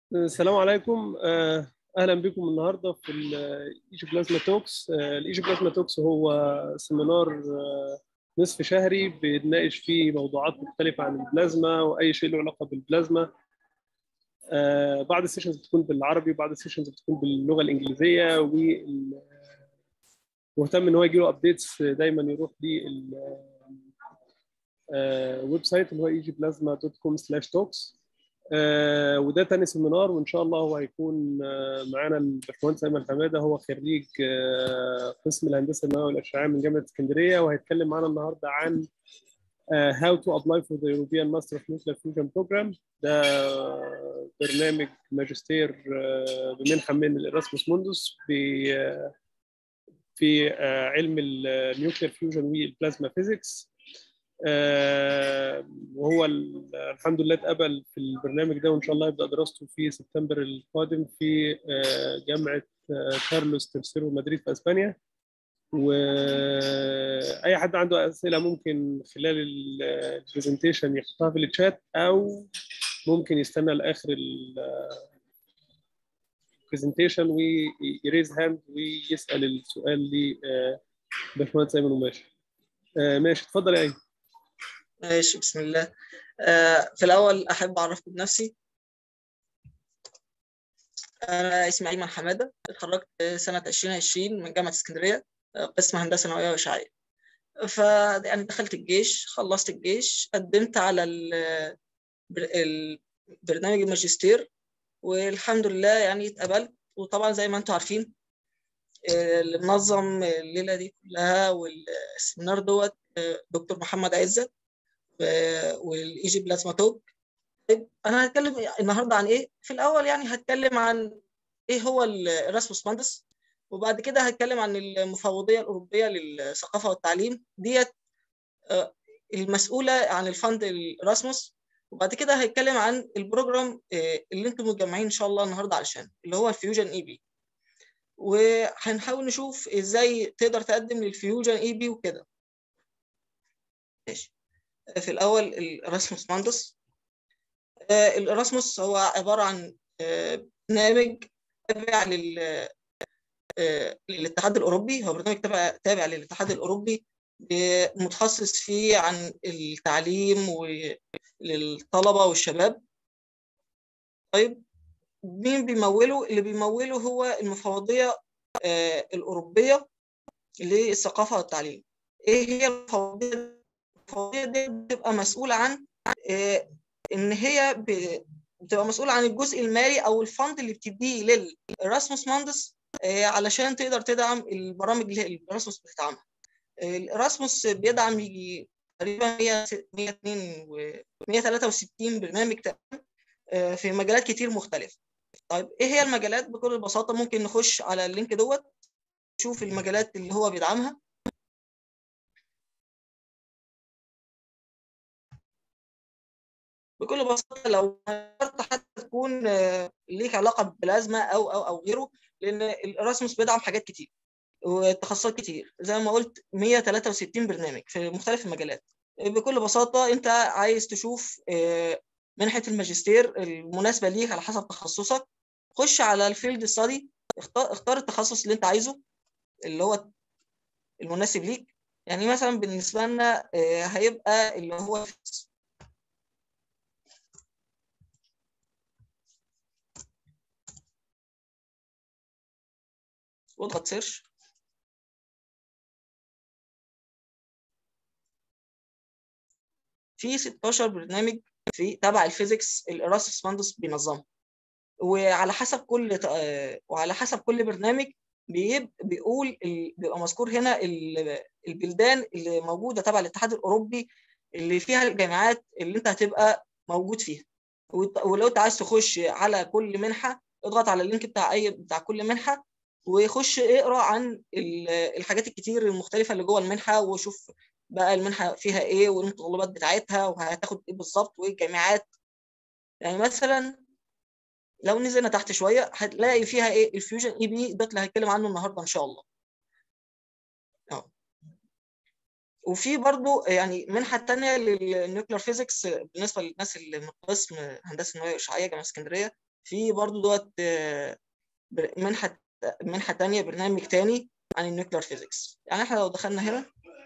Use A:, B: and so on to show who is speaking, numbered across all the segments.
A: السلام عليكم آه، اهلا بكم النهارده في الايجي بلازما توكس الايجي بلازما توكس هو سيمينار آه، نصف شهري بنناقش فيه موضوعات مختلفه عن البلازما واي شيء له علاقه بالبلازما آه، بعض السيشنز بتكون بالعربي وبعض السيشنز بتكون باللغه الانجليزيه وال مهتم ان هو يجي له ابديتس دايما يروح لل ويب سايت اللي هو ايجي بلازما دوت كوم سلاش توكس آه وده تاني سيمينار وان شاء الله هو هيكون آه معانا الباشمهندس ايمن حماده هو خريج آه قسم الهندسه النوويه والاشعاع من جامعه اسكندريه وهيتكلم معانا النهارده عن هاو تو ابلاي فور ذا يوروبيان ماستر اوف نيوكلير فيوجن بروجرام ده برنامج ماجستير بمنحه من الاراسموس موندوس في في علم النيوكلير فيوجن والبلازما فيزيكس وهو الحمد لله اتقبل في البرنامج ده وان شاء الله يبدا دراسته في سبتمبر القادم في جامعه كارلوس ترسيرو مدريد في اسبانيا واي حد عنده اسئله ممكن خلال البرزنتيشن يحطها في الشات او ممكن يستنى لاخر البرزنتيشن ويريز هاند ويسال السؤال لباشمهندس ايمن وماشي ماشي اتفضل يا ايمن
B: ماشي بسم الله آه في الأول أحب أعرفكم بنفسي أنا اسمي أيمن حمادة اتخرجت سنة 2020 من جامعة اسكندرية قسم هندسة نووية وإشعاعية ف يعني دخلت الجيش خلصت الجيش قدمت على البرنامج الماجستير والحمد لله يعني اتقبلت وطبعا زي ما انتم عارفين اللي منظم الليلة دي كلها والسمينار دوت دكتور محمد عزت والايجي بلازما توك طيب انا هتكلم النهارده عن ايه في الاول يعني هتكلم عن ايه هو الراسموس ماندس وبعد كده هتكلم عن المفوضيه الاوروبيه للثقافه والتعليم ديت المسؤوله عن الفند الراسموس وبعد كده هتكلم عن البروجرام اللي انتم متجمعين ان شاء الله النهارده علشان اللي هو الفيوجن اي بي وهنحاول نشوف ازاي تقدر تقدم للفيوجن اي بي وكده ماشي في الأول الإراسموس ماندس الإراسموس هو عبارة عن برنامج تابع لل للاتحاد الأوروبي هو برنامج تابع تابع للاتحاد الأوروبي متخصص فيه عن التعليم وللطلبة والشباب طيب مين بيموله؟ اللي بيموله هو المفوضية الأوروبية للثقافة والتعليم إيه هي المفوضية الفوضيه دي بتبقى مسؤوله عن ان هي بتبقى مسؤوله عن الجزء المالي او الفند اللي بتديه للراسموس ماندس علشان تقدر تدعم البرامج اللي الراسموس بتدعمها الراسموس بيدعم يجي تقريبا 102 163 برنامج في مجالات كتير مختلفه طيب ايه هي المجالات بكل بساطه ممكن نخش على اللينك دوت نشوف المجالات اللي هو بيدعمها بكل بساطه لو حتى تكون ليك علاقه بالبلازما او او او غيره لان الاراسموس بيدعم حاجات كتير وتخصصات كتير زي ما قلت 163 برنامج في مختلف المجالات بكل بساطه انت عايز تشوف منحه الماجستير المناسبه ليك على حسب تخصصك خش على الفيلد ستادي اختار, اختار التخصص اللي انت عايزه اللي هو المناسب ليك يعني مثلا بالنسبه لنا هيبقى اللي هو واضغط سيرش في 16 برنامج في تبع الفيزيكس الاراسموس ماندس بينظمها وعلى حسب كل وعلى حسب كل برنامج بيقول بيبقى مذكور هنا البلدان اللي موجوده تبع الاتحاد الاوروبي اللي فيها الجامعات اللي انت هتبقى موجود فيها ولو انت عايز تخش على كل منحه اضغط على اللينك بتاع اي بتاع كل منحه وخش اقرا عن الحاجات الكتير المختلفه اللي جوه المنحه وشوف بقى المنحه فيها ايه والمتطلبات بتاعتها وهتاخد ايه بالظبط وايه الجامعات يعني مثلا لو نزلنا تحت شويه هتلاقي فيها ايه الفيوجن اي بي ده اللي هتكلم عنه النهارده ان شاء الله اه وفي برضو يعني منحه تانية للنيوكلير فيزيكس بالنسبه للناس اللي من قسم هندسه نوويه واشعاعيه جامعه اسكندريه في برضه دوت منحه منحه ثانيه برنامج ثاني عن النيوكلير فيزيكس يعني احنا لو دخلنا هنا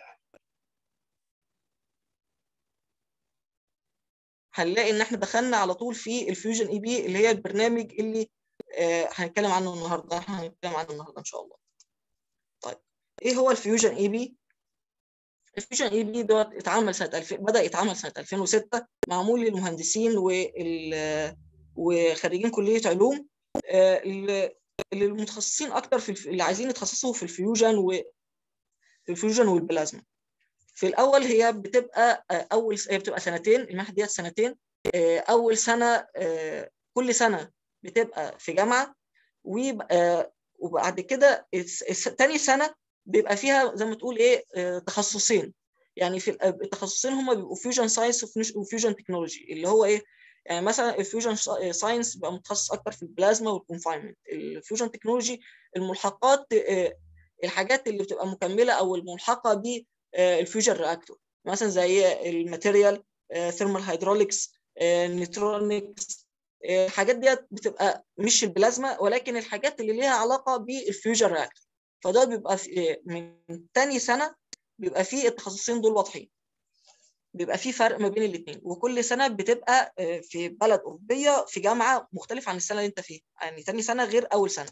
B: هنلاقي ان احنا دخلنا على طول في الفيوجن اي بي اللي هي البرنامج اللي آه هنتكلم عنه النهارده احنا هنتكلم عنه النهارده ان شاء الله طيب ايه هو الفيوجن اي بي الفيوجن اي بي دوت اتعمل سنه 2000 بدا يتعمل سنه 2006 معمول للمهندسين وال وخريجين كليه علوم آه اللي المتخصصين اكتر في اللي عايزين يتخصصوا في الفيوجن و في الفيوجن والبلازما في الاول هي بتبقى اول هي بتبقى سنتين المنحه ديت سنتين اول سنه كل سنه بتبقى في جامعه وبعد كده تاني سنه بيبقى فيها زي ما تقول ايه تخصصين يعني في التخصصين هم بيبقوا فيوجن ساينس وفيوجن تكنولوجي اللي هو ايه يعني مثلا الفيوجن ساينس بيبقى متخصص اكتر في البلازما والكونفاينمنت الفيوجن تكنولوجي الملحقات الحاجات اللي بتبقى مكمله او الملحقه ب الفيوجن رياكتور مثلا زي الماتيريال ثيرمال هيدروليكس نيوترونكس الحاجات ديت بتبقى مش البلازما ولكن الحاجات اللي ليها علاقه بالفيوجن رياكتور فده بيبقى في من تاني سنه بيبقى فيه التخصصين دول واضحين بيبقى في فرق ما بين الاثنين وكل سنه بتبقى في بلد اوروبيه في جامعه مختلفه عن السنه اللي انت فيها يعني تاني سنه غير اول سنه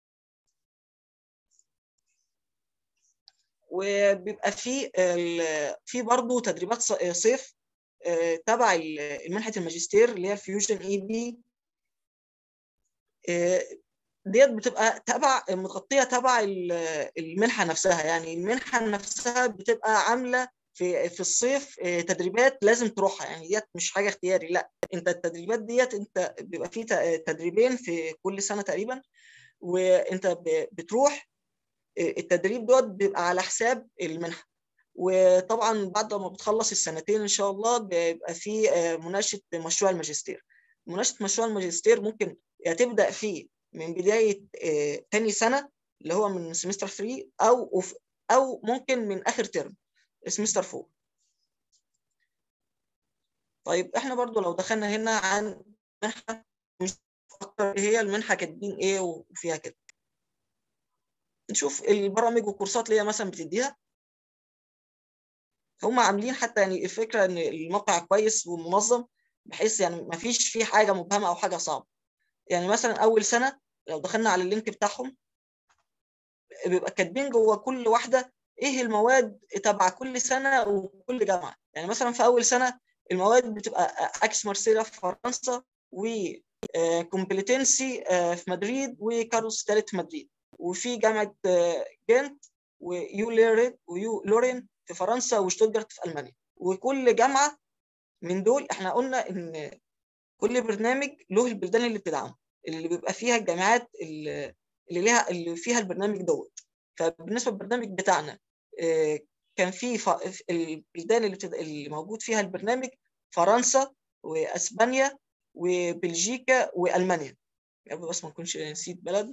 B: وبيبقى في في برضه تدريبات صيف تبع منحه الماجستير اللي هي الفيوجن اي بي ديت بتبقى تبع مغطيه تبع المنحه نفسها يعني المنحه نفسها بتبقى عامله في في الصيف تدريبات لازم تروحها يعني ديت مش حاجه اختياري لا انت التدريبات ديت انت بيبقى في تدريبين في كل سنه تقريبا وانت بتروح التدريب دوت بيبقى على حساب المنحه وطبعا بعد ما بتخلص السنتين ان شاء الله بيبقى في مناقشه مشروع الماجستير مناقشه مشروع الماجستير ممكن يا تبدا فيه من بدايه تاني سنه اللي هو من سمستر 3 او او ممكن من اخر ترم سمستر 4 طيب احنا برضو لو دخلنا هنا عن منحه مش اكتر هي المنحه كاتبين ايه وفيها كده نشوف البرامج والكورسات اللي هي مثلا بتديها هم عاملين حتى يعني الفكره ان الموقع كويس ومنظم بحيث يعني ما فيش فيه حاجه مبهمه او حاجه صعبه يعني مثلا اول سنه لو دخلنا على اللينك بتاعهم بيبقى كاتبين جوه كل واحده ايه المواد تبع كل سنه وكل جامعه يعني مثلا في اول سنه المواد بتبقى اكس مارسيلا في فرنسا و كومبليتنسي في مدريد وكاروس ثالث في مدريد وفي جامعه جنت ويو لورين ويو لورين في فرنسا وشتوتجارت في المانيا وكل جامعه من دول احنا قلنا ان كل برنامج له البلدان اللي بتدعمه اللي بيبقى فيها الجامعات اللي ليها اللي فيها البرنامج دوت فبالنسبه للبرنامج بتاعنا كان في البلدان اللي, بتد... اللي موجود فيها البرنامج فرنسا واسبانيا وبلجيكا والمانيا يعني بس ما نكونش نسيت بلد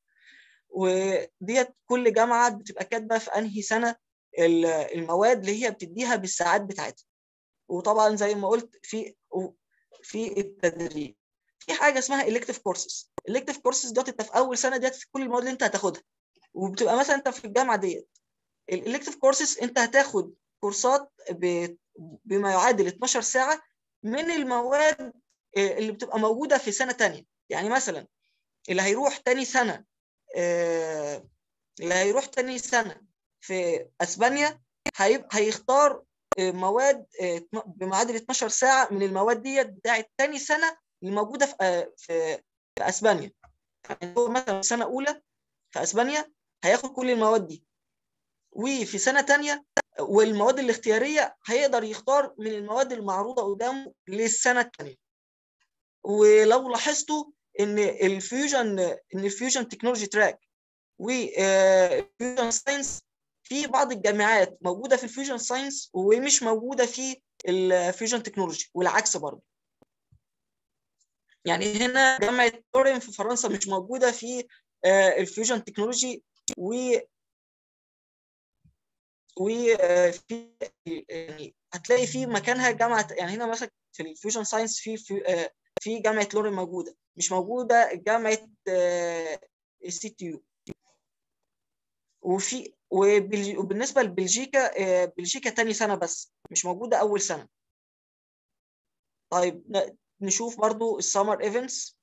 B: وديت كل جامعه بتبقى كاتبه في انهي سنه المواد اللي هي بتديها بالساعات بتاعتها وطبعا زي ما قلت في في التدريب في حاجه اسمها elective courses elective courses دوت انت في اول سنه ديت في كل المواد اللي انت هتاخدها وبتبقى مثلا انت في الجامعه ديت الالكتيف كورسز انت هتاخد كورسات بما يعادل 12 ساعه من المواد اللي بتبقى موجوده في سنه تانية يعني مثلا اللي هيروح تاني سنه اللي هيروح تاني سنه في اسبانيا هيختار مواد بمعادل 12 ساعه من المواد ديت بتاعت تاني سنه اللي موجوده في في, في اسبانيا يعني هو مثلا سنه اولى في اسبانيا هياخد كل المواد دي وفي سنه تانية والمواد الاختياريه هيقدر يختار من المواد المعروضه قدامه للسنه الثانيه ولو لاحظتوا ان الفيوجن ان الفيوجن تكنولوجي تراك والفيوجن ساينس في بعض الجامعات موجوده في الفيوجن ساينس ومش موجوده في الفيوجن تكنولوجي والعكس برضه يعني هنا جامعه تورين في فرنسا مش موجوده في الفيوجن تكنولوجي و وفي يعني هتلاقي في مكانها جامعه يعني هنا مثلا في الفيوجن ساينس في, في في جامعه لورين موجوده مش موجوده جامعه السي تي يو وفي وبالنسبه لبلجيكا بلجيكا تاني سنه بس مش موجوده اول سنه طيب نشوف برضو السمر ايفنتس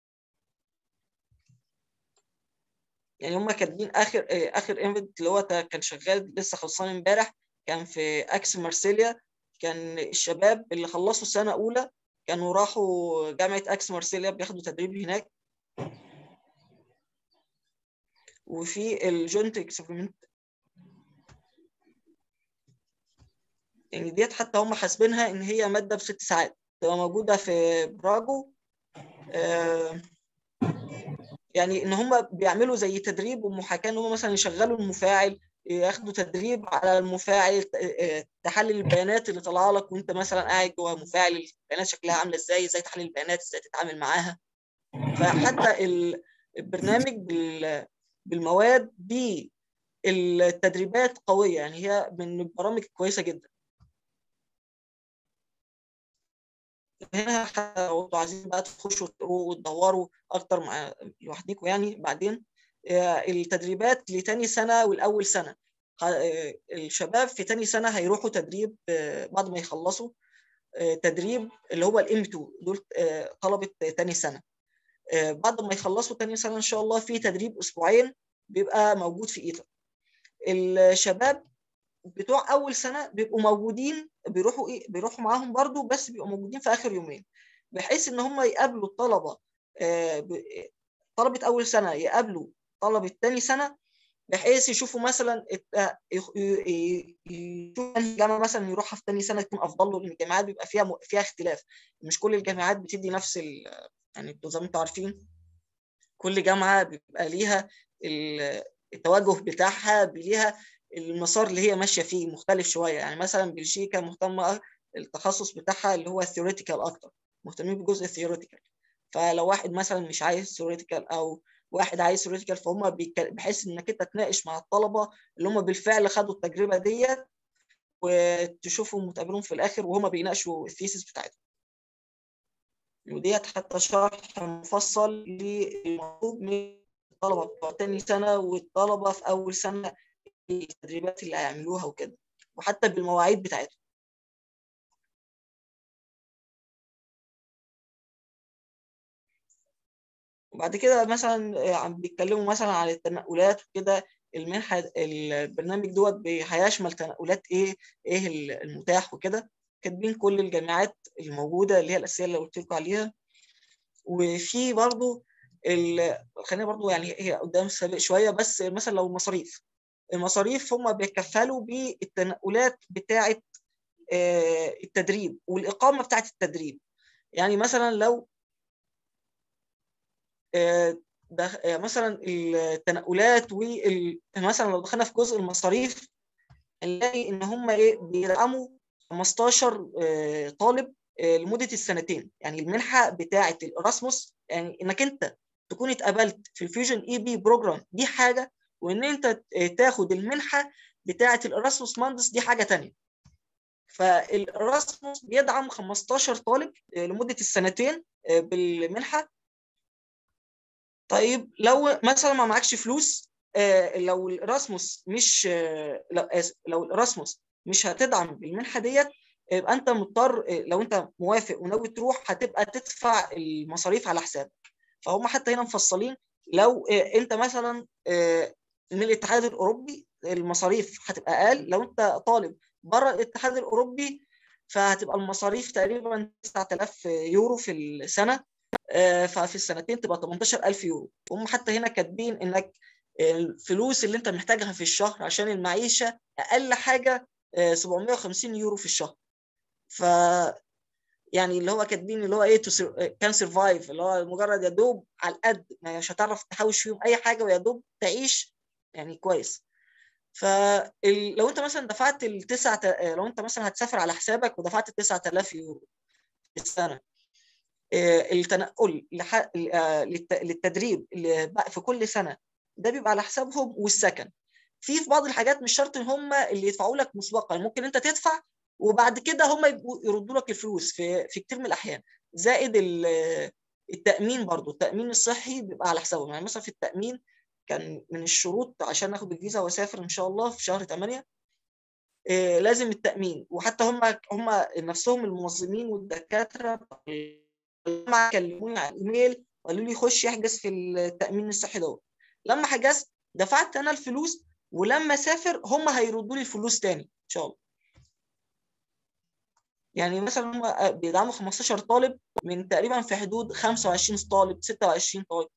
B: يعني هم كاتبين اخر اخر ايفنت اللي هو كان شغال لسه خلصان امبارح كان في اكس مارسيليا كان الشباب اللي خلصوا سنه اولى كانوا راحوا جامعه اكس مارسيليا بياخدوا تدريب هناك وفي الجوينت اكسبيرمنت يعني ديت حتى هم حاسبينها ان هي ماده بست ساعات تبقى موجوده في براجو آه يعني ان هم بيعملوا زي تدريب ومحاكاه ان هم مثلا يشغلوا المفاعل ياخدوا تدريب على المفاعل تحلل البيانات اللي طالعه لك وانت مثلا قاعد جوه مفاعل البيانات شكلها عامله ازاي ازاي تحلل البيانات ازاي تتعامل معاها فحتى البرنامج بالمواد دي التدريبات قويه يعني هي من البرامج الكويسه جدا هنا لو انتوا عايزين بقى تخشوا تقروا وتدوروا اكتر مع لوحدكم يعني بعدين التدريبات لتاني سنه والاول سنه الشباب في تاني سنه هيروحوا تدريب بعد ما يخلصوا تدريب اللي هو الام 2 دول طلبه تاني سنه بعد ما يخلصوا تاني سنه ان شاء الله في تدريب اسبوعين بيبقى موجود في ايتر الشباب بتوع اول سنه بيبقوا موجودين بيروحوا ايه بيروحوا معاهم برضو بس بيبقوا موجودين في اخر يومين بحيث ان هم يقابلوا الطلبه طلبه اول سنه يقابلوا طلبه تاني سنه بحيث يشوفوا مثلا يشوفوا جامعه مثلا يروحها في تاني سنه تكون افضل له لان الجامعات بيبقى فيها فيها اختلاف مش كل الجامعات بتدي نفس ال... يعني انتوا زي ما انتوا عارفين كل جامعه بيبقى ليها التوجه بتاعها ليها المسار اللي هي ماشيه فيه مختلف شويه يعني مثلا بلجيكا مهتمه التخصص بتاعها اللي هو الثيوريتيكال اكتر مهتمين بجزء الثيوريتيكال فلو واحد مثلا مش عايز ثيوريتيكال او واحد عايز ثيوريتيكال فهم بحيث انك انت تناقش مع الطلبه اللي هم بالفعل خدوا التجربه ديت وتشوفهم وتقابلهم في الاخر وهم بيناقشوا الثيسيس بتاعتهم وديت حتى شرح مفصل للمطلوب من الطلبه بتوع تاني سنه والطلبه في اول سنه التدريبات اللي هيعملوها وكده وحتى بالمواعيد بتاعتهم وبعد كده مثلا عم بيتكلموا مثلا عن التنقلات وكده المنحة البرنامج دوت هيشمل تنقلات ايه ايه المتاح وكده كاتبين كل الجامعات الموجودة اللي هي الأساسية اللي قلت لكم عليها وفي برضو خلينا برضو يعني هي قدام سابق شوية بس مثلا لو المصاريف المصاريف هم بيكفلوا بالتنقلات بتاعة التدريب والإقامة بتاعة التدريب يعني مثلا لو مثلا التنقلات وال... مثلا لو دخلنا في جزء المصاريف نلاقي ان هم ايه بيدعموا 15 طالب لمده السنتين يعني المنحه بتاعه الاراسموس يعني انك انت تكون اتقبلت في الفيوجن اي بي بروجرام دي حاجه وان انت تاخد المنحه بتاعه الاراسموس ماندس دي حاجه ثانيه فالاراسموس بيدعم 15 طالب لمده السنتين بالمنحه طيب لو مثلا ما معكش فلوس لو الاراسموس مش لو لو الاراسموس مش هتدعم بالمنحه ديت يبقى انت مضطر لو انت موافق وناوي تروح هتبقى تدفع المصاريف على حسابك فهم حتى هنا مفصلين لو انت مثلا من الاتحاد الاوروبي المصاريف هتبقى اقل لو انت طالب بره الاتحاد الاوروبي فهتبقى المصاريف تقريبا 9000 يورو في السنه ففي السنتين تبقى 18000 يورو هم حتى هنا كاتبين انك الفلوس اللي انت محتاجها في الشهر عشان المعيشه اقل حاجه 750 يورو في الشهر ف يعني اللي هو كاتبين اللي هو ايه كان سرفايف اللي هو مجرد يا دوب على القد مش هتعرف تحوش فيهم اي حاجه ويا دوب تعيش يعني كويس فلو انت مثلا دفعت التسعة لو انت مثلا هتسافر على حسابك ودفعت 9000 يورو في السنه التنقل للتدريب في كل سنه ده بيبقى على حسابهم والسكن في في بعض الحاجات مش شرط ان هم اللي يدفعوا لك مسبقا ممكن انت تدفع وبعد كده هم يردوا لك الفلوس في في كتير من الاحيان زائد التامين برضو التامين الصحي بيبقى على حسابهم يعني مثلا في التامين كان من الشروط عشان اخد الفيزا واسافر ان شاء الله في شهر 8 لازم التامين وحتى هم هم نفسهم المنظمين والدكاتره لما كلموني على الايميل وقالوا لي خش احجز في التامين الصحي دوت لما حجزت دفعت انا الفلوس ولما اسافر هم هيردوا لي الفلوس تاني ان شاء الله يعني مثلا هم بيدعموا 15 طالب من تقريبا في حدود 25 طالب 26 طالب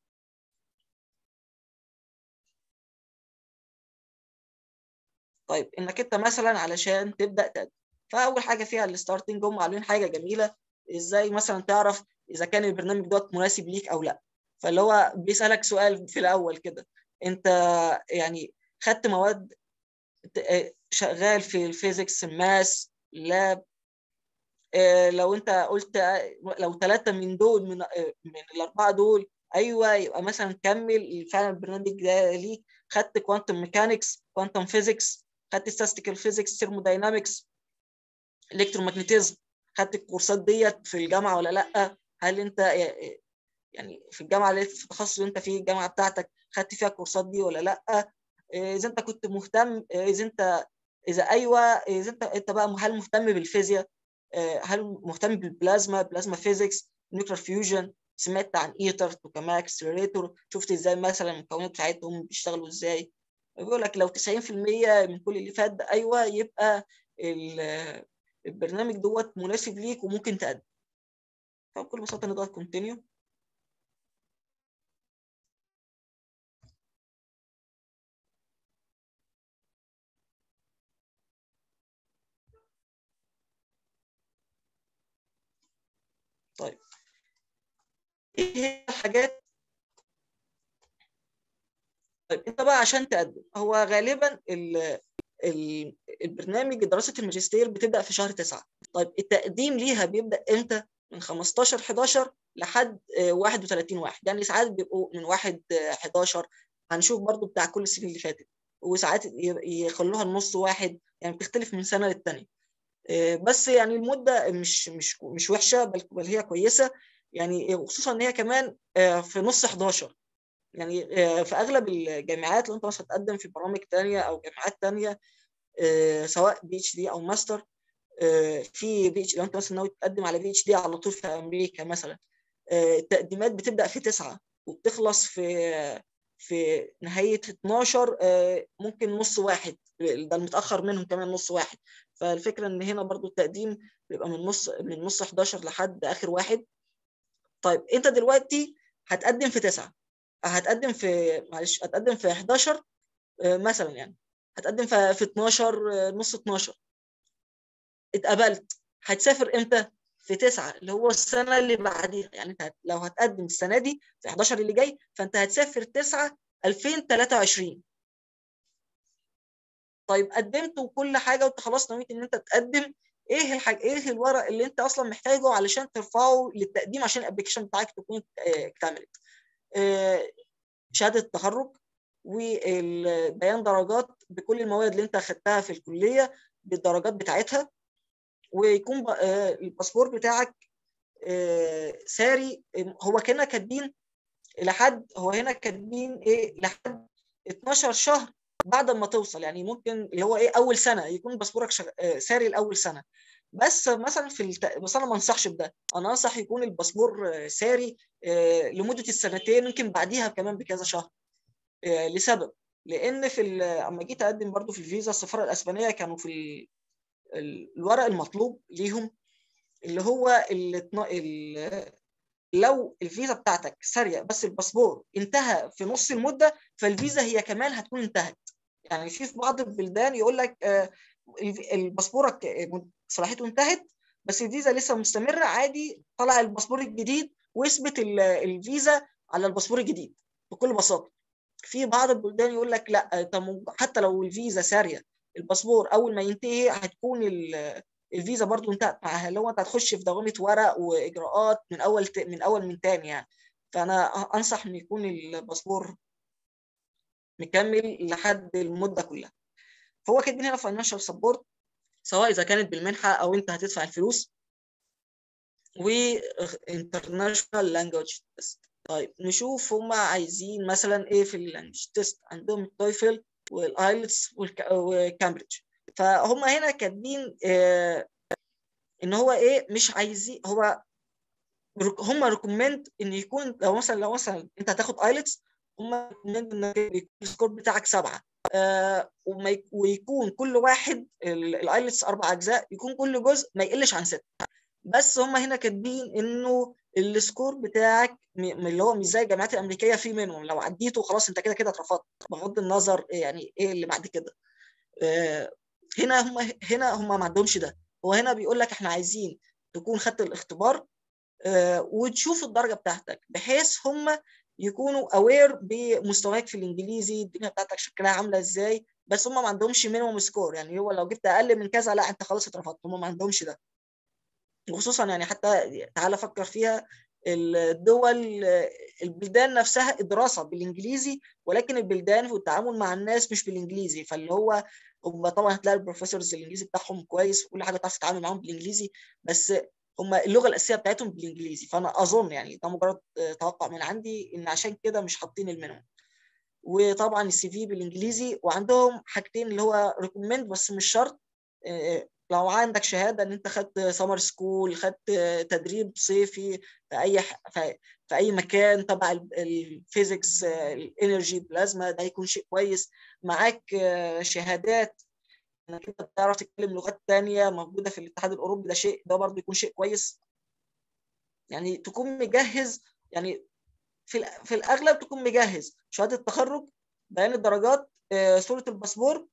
B: طيب انك انت مثلا علشان تبدا تقدم فاول حاجه فيها الستارتنج هم عاملين حاجه جميله ازاي مثلا تعرف اذا كان البرنامج دوت مناسب ليك او لا فاللي هو بيسالك سؤال في الاول كده انت يعني خدت مواد شغال في الفيزيكس ماس لاب لو انت قلت لو ثلاثه من دول من من الاربعه دول ايوه يبقى مثلا كمل فعلا البرنامج ده ليك خدت كوانتم ميكانكس كوانتم فيزيكس خدت ستاتستيكال فيزيكس ثيرموداينامكس الكترومagnetism خدت الكورسات ديت في الجامعه ولا لا هل انت يعني في الجامعه اللي في التخصص اللي انت فيه الجامعه بتاعتك خدت فيها الكورسات دي ولا لا اذا انت كنت مهتم اذا انت اذا ايوه اذا انت انت بقى هل مهتم بالفيزياء هل مهتم بالبلازما بلازما فيزيكس نيوكلير فيوجن سمعت عن ايتر توكاماك اكسلريتور شفت ازاي مثلا المكونات بتاعتهم بيشتغلوا ازاي بيقول لك لو 90% من كل اللي فات ده ايوه يبقى البرنامج دوت مناسب ليك وممكن تقدم فبكل بساطه نضغط كونتينيو طيب ايه هي الحاجات طيب انت بقى عشان تقدم هو غالبا ال ال البرنامج دراسه الماجستير بتبدا في شهر 9 طيب التقديم ليها بيبدا امتى من 15 11 لحد 31 واحد يعني ساعات بيبقوا من 1 11 هنشوف برضو بتاع كل السنين اللي فاتت وساعات يخلوها النص واحد يعني بتختلف من سنه للتانيه بس يعني المده مش مش مش وحشه بل بل هي كويسه يعني وخصوصا ان هي كمان في نص 11 يعني في اغلب الجامعات لو انت مثلا تقدم في برامج تانية او جامعات تانية سواء بي اتش دي او ماستر في بي اتش لو انت مثلا ناوي تقدم على بي اتش دي على طول في امريكا مثلا التقديمات بتبدا في 9 وبتخلص في في نهايه 12 ممكن نص واحد ده المتاخر منهم كمان نص واحد فالفكره ان هنا برضو التقديم بيبقى من نص من نص 11 لحد اخر واحد طيب انت دلوقتي هتقدم في 9 هتقدم في معلش هتقدم في 11 مثلا يعني هتقدم في 12 نص 12 اتقبلت هتسافر امتى؟ في 9 اللي هو السنه اللي بعديها يعني انت لو هتقدم السنه دي في 11 اللي جاي فانت هتسافر 9 2023 طيب قدمت وكل حاجه وانت خلاص نويت ان انت تقدم ايه الحاجه ايه الورق اللي انت اصلا محتاجه علشان ترفعه للتقديم عشان الابلكيشن بتاعك تكون اكتملت شهاده التخرج وبيان درجات بكل المواد اللي انت اخدتها في الكليه بالدرجات بتاعتها ويكون الباسبور بتاعك ساري هو كنا كاتبين لحد هو هنا كاتبين ايه لحد 12 شهر بعد ما توصل يعني ممكن اللي هو ايه اول سنه يكون باسبورك شغ... ساري لاول سنه بس مثلا في الت... بس انا ما انصحش بده انا انصح يكون الباسبور ساري لمده السنتين يمكن بعديها كمان بكذا شهر لسبب لان في ال... اما جيت اقدم برضو في الفيزا السفاره الاسبانيه كانوا في ال... الورق المطلوب ليهم اللي هو ال... ال... لو الفيزا بتاعتك ساريه بس الباسبور انتهى في نص المده فالفيزا هي كمان هتكون انتهت يعني في في بعض البلدان يقول لك الباسبورك صلاحيته انتهت بس الفيزا لسه مستمره عادي طلع الباسبور الجديد واثبت الفيزا على الباسبور الجديد بكل بساطه في بعض البلدان يقول لك لا حتى لو الفيزا ساريه الباسبور اول ما ينتهي هتكون الفيزا برضو انتهت معاها اللي هو انت هتخش في دوامه ورق واجراءات من اول ت... من اول من تاني يعني فانا انصح ان يكون الباسبور مكمل لحد المده كلها فهو كاتبين هنا فاينانشال سبورت سواء اذا كانت بالمنحه او انت هتدفع الفلوس و international language test طيب نشوف هم عايزين مثلا ايه في اللانجوج تيست عندهم التويفل والايلتس وكامبريدج فهم هنا كاتبين آه ان هو ايه مش عايزين هو هم ريكومند ان يكون لو مثلا لو مثلا انت هتاخد ايلتس هم ريكومند انك يكون السكور بتاعك سبعه آه ويكون كل واحد الايلتس اربع اجزاء يكون كل جزء ما يقلش عن سته بس هم هنا كاتبين انه السكور بتاعك اللي هو مش زي الجامعات الامريكيه في منهم لو عديته خلاص انت كده كده اترفضت بغض النظر يعني ايه اللي بعد كده آه هنا هم هنا هم ما عندهمش ده هو هنا بيقول لك احنا عايزين تكون خدت الاختبار آه وتشوف الدرجه بتاعتك بحيث هم يكونوا اوير بمستواك في الانجليزي الدنيا بتاعتك شكلها عامله ازاي بس هم ما عندهمش مينيموم سكور يعني هو لو جبت اقل من كذا لا انت خلاص اترفضت هم ما عندهمش ده وخصوصا يعني حتى تعالى فكر فيها الدول البلدان نفسها الدراسه بالانجليزي ولكن البلدان والتعامل مع الناس مش بالانجليزي فاللي هو هم طبعا هتلاقي البروفيسورز الانجليزي بتاعهم كويس وكل حاجه تعرف تتعامل معاهم بالانجليزي بس هم اللغه الاساسيه بتاعتهم بالانجليزي فانا اظن يعني ده مجرد توقع من عندي ان عشان كده مش حاطين المينيموم وطبعا السي في بالانجليزي وعندهم حاجتين اللي هو ريكومند بس مش شرط لو عندك شهاده ان انت خدت سمر سكول خدت تدريب صيفي في اي في اي مكان تبع الفيزيكس الانرجي بلازما ده يكون شيء كويس معاك شهادات انك انت بتعرف تتكلم لغات تانية موجوده في الاتحاد الاوروبي ده شيء ده برضه يكون شيء كويس يعني تكون مجهز يعني في في الاغلب تكون مجهز شهاده تخرج بيان الدرجات صوره الباسبور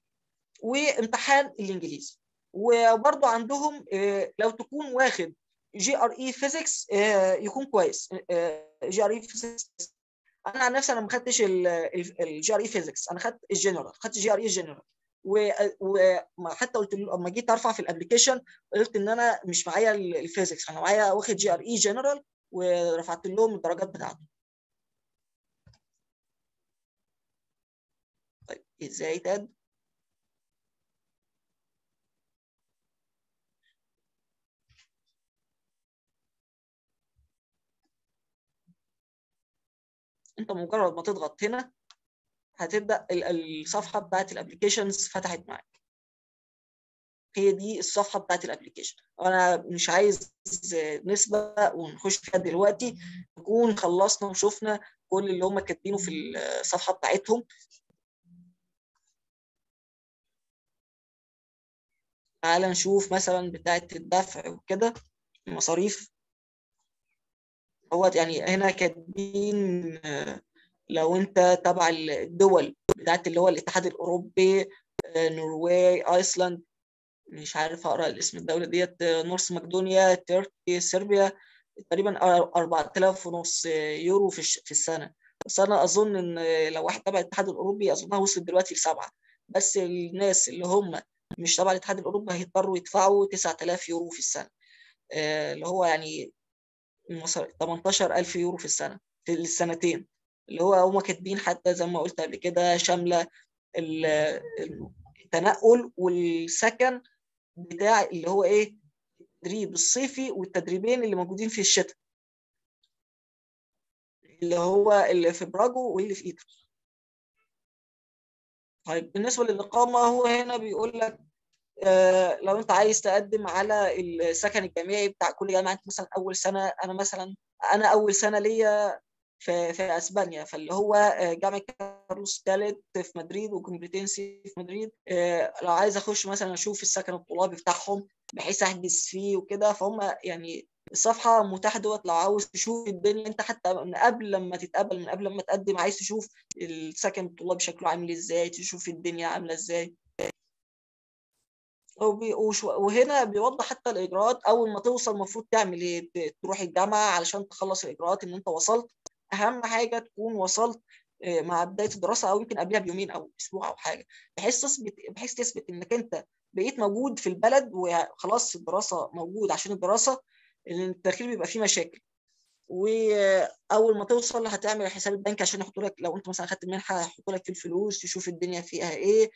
B: وامتحان الانجليزي وبرضه عندهم لو تكون واخد جي ار اي فيزيكس يكون كويس جي ار اي فيزيكس انا عن نفسي انا ما خدتش الجي ار اي فيزيكس انا خدت الجنرال خدت جي ار اي جنرال وحتى قلت له لما جيت ارفع في الابلكيشن قلت ان انا مش معايا الفيزيكس انا معايا واخد جي ار اي جنرال ورفعت لهم الدرجات بتاعته طيب ازاي تاد انت مجرد ما تضغط هنا هتبدا الصفحه بتاعت الابلكيشنز فتحت معاك هي دي الصفحه بتاعت الابلكيشن انا مش عايز نسبه ونخش فيها دلوقتي نكون خلصنا وشفنا كل اللي هم كاتبينه في الصفحه بتاعتهم تعال نشوف مثلا بتاعت الدفع وكده المصاريف هو يعني هنا كاتبين لو انت تبع الدول بتاعت اللي هو الاتحاد الاوروبي نرويج ايسلاند مش عارف اقرا الاسم الدوله ديت نورث مقدونيا تركيا صربيا تقريبا 4000 ونص يورو في في السنه بس انا اظن ان لو واحد تبع الاتحاد الاوروبي اظنها وصلت دلوقتي لسبعه بس الناس اللي هم مش تبع الاتحاد الاوروبي هيضطروا يدفعوا 9000 يورو في السنه اللي هو يعني 18000 يورو في السنه في السنتين اللي هو هم كاتبين حتى زي ما قلت قبل كده شامله التنقل والسكن بتاع اللي هو ايه التدريب الصيفي والتدريبين اللي موجودين في الشتاء اللي هو اللي في براجو واللي في ايتو طيب بالنسبه للاقامه هو هنا بيقول لك آه لو انت عايز تقدم على السكن الجامعي بتاع كل جامعه انت مثلا اول سنه انا مثلا انا اول سنه ليا في في اسبانيا فاللي هو جامعه كارلوس الثالث في مدريد وكومبليتنسي في مدريد لو عايز اخش مثلا اشوف السكن الطلابي بتاعهم بحيث احجز فيه وكده فهم يعني الصفحه متاحه دوت لو عاوز تشوف الدنيا انت حتى من قبل لما تتقبل من قبل لما تقدم عايز تشوف السكن الطلابي شكله عامل ازاي تشوف الدنيا عامله ازاي وهنا بيوضح حتى الاجراءات اول ما توصل المفروض تعمل ايه تروح الجامعه علشان تخلص الاجراءات ان انت وصلت اهم حاجه تكون وصلت مع بدايه الدراسه او يمكن قبلها بيومين او اسبوع او حاجه بحيث تثبت بحيث تثبت انك انت بقيت موجود في البلد وخلاص الدراسه موجود عشان الدراسه لان التاخير بيبقى فيه مشاكل واول ما توصل هتعمل حساب البنك عشان يحطوا لك لو انت مثلا خدت منحه يحطوا لك في الفلوس تشوف الدنيا فيها ايه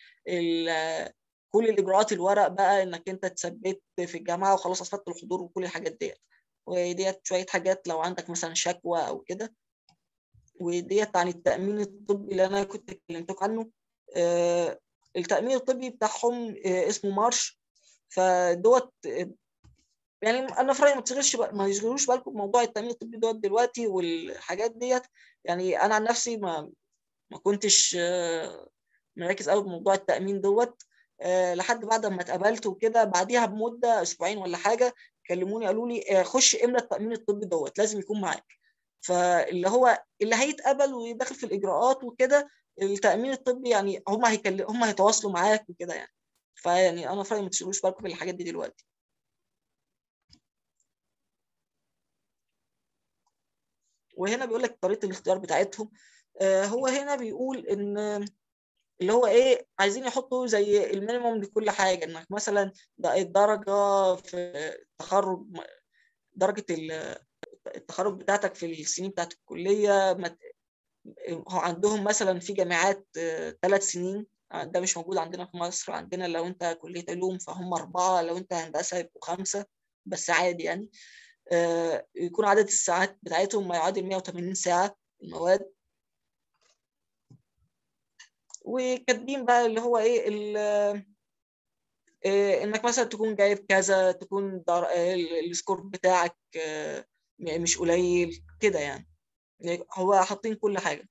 B: كل الاجراءات الورق بقى انك انت تثبت في الجامعه وخلاص اثبتت الحضور وكل الحاجات ديت وديت شويه حاجات لو عندك مثلا شكوى او كده وديت عن التامين الطبي اللي انا كنت كلمتك عنه آه، التامين الطبي بتاعهم آه، اسمه مارش فدوت آه، يعني انا في رايي ما تشغلش بق- ما يشغلوش بالكم بموضوع التامين الطبي دوت دلوقتي والحاجات ديت يعني انا عن نفسي ما ما كنتش آه، مركز قوي بموضوع التامين دوت آه، لحد بعد ما اتقابلت وكده بعديها بمده اسبوعين ولا حاجه كلموني قالوا لي آه، خش املى التامين الطبي دوت لازم يكون معاك فاللي هو اللي هيتقبل ويدخل في الاجراءات وكده التامين الطبي يعني هم هيكلم هم هيتواصلوا معاك وكده يعني فيعني انا في رايي ما تشغلوش بالكم بالحاجات دي دلوقتي وهنا بيقول لك طريقه الاختيار بتاعتهم آه، هو هنا بيقول ان اللي هو ايه عايزين يحطوا زي المينيموم لكل حاجه انك مثلا ده الدرجه في التخرج درجه ال- التخرج بتاعتك في السنين بتاعت الكليه ما ت- هو عندهم مثلا في جامعات ثلاث سنين آه، ده مش موجود عندنا في مصر عندنا لو انت كليه علوم فهم اربعه لو انت هندسه يبقوا خمسه بس عادي يعني آه، يكون عدد الساعات بتاعتهم ما يعادل 180 ساعه المواد وكاتبين بقى اللي هو ايه ال- آه، انك مثلا تكون جايب كذا تكون در... آه، ال- السكور بتاعك آه، م- مش قليل كده يعني يعني هو حاطين كل حاجه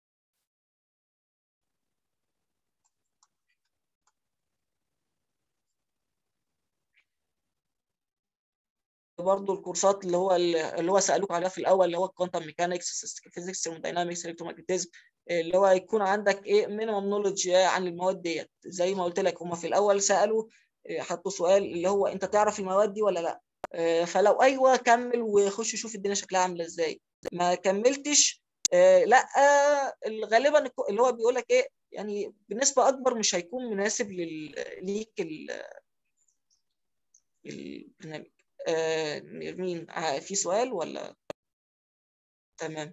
B: برضه الكورسات اللي هو اللي هو سالوك عليها في الاول اللي هو الكوانتم ميكانكس فيزيكس ثيرموداينامكس الكترومagnetism اللي هو يكون عندك ايه مينيمم نولج عن المواد ديت زي ما قلت لك هم في الاول سالوا آه، حطوا سؤال اللي هو انت تعرف المواد دي ولا لا آه، فلو ايوه كمل وخش شوف الدنيا شكلها عامله ازاي ما كملتش آه، لا غالبا الك- اللي هو بيقول لك ايه يعني بنسبه اكبر مش هيكون مناسب لل... ليك ال... البرنامج آه، نرمين آه، في سؤال ولا تمام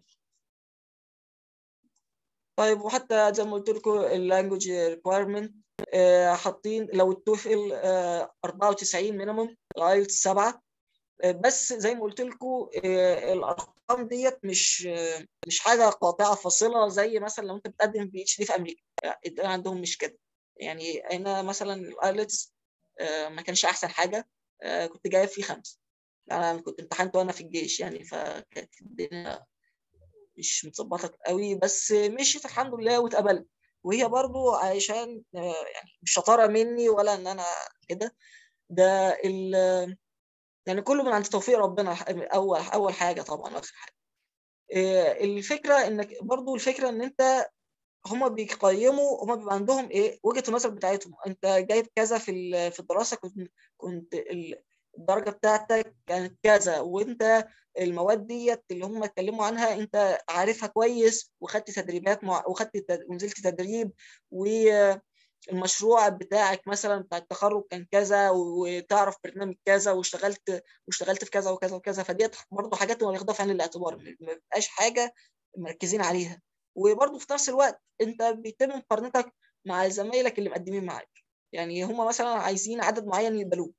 B: طيب وحتى زي ما قلت لكم اللانجوج ريكويرمنت حاطين لو التوفل آه، 94 مينيموم الايلتس 7 آه، بس زي ما قلت لكم الارقام ديت مش آه، مش حاجه قاطعه فاصله زي مثلا لو انت بتقدم بي اتش دي في امريكا لا، ده عندهم مش كده يعني هنا مثلا الايلتس ما كانش احسن حاجه آه، كنت جايب فيه خمسه انا كنت امتحنت وانا في الجيش يعني فكانت الدنيا مش متظبطه قوي بس مشيت الحمد لله واتقبلت وهي برضو عشان آه، يعني مش شطاره مني ولا ان انا كده ده ال يعني كله من عند توفيق ربنا اول اول حاجه طبعا واخر حاجه آه، الفكره انك برضو الفكره ان انت هما بيقيموا هما بيبقى عندهم ايه وجهه النظر بتاعتهم انت جايب كذا في ال- في الدراسه كنت كنت ال- الدرجه بتاعتك كانت كذا وانت المواد ديت اللي هم اتكلموا عنها انت عارفها كويس وخدت تدريبات مع... وخدت تد... ونزلت تدريب والمشروع بتاعك مثلا بتاع التخرج كان كذا وتعرف برنامج كذا واشتغلت واشتغلت في كذا وكذا وكذا فديت برضه حاجات واخدها في عين الاعتبار ما بيبقاش حاجه مركزين عليها وبرضه في نفس الوقت انت بيتم مقارنتك مع زمايلك اللي مقدمين معاك يعني هم مثلا عايزين عدد معين يقبلوه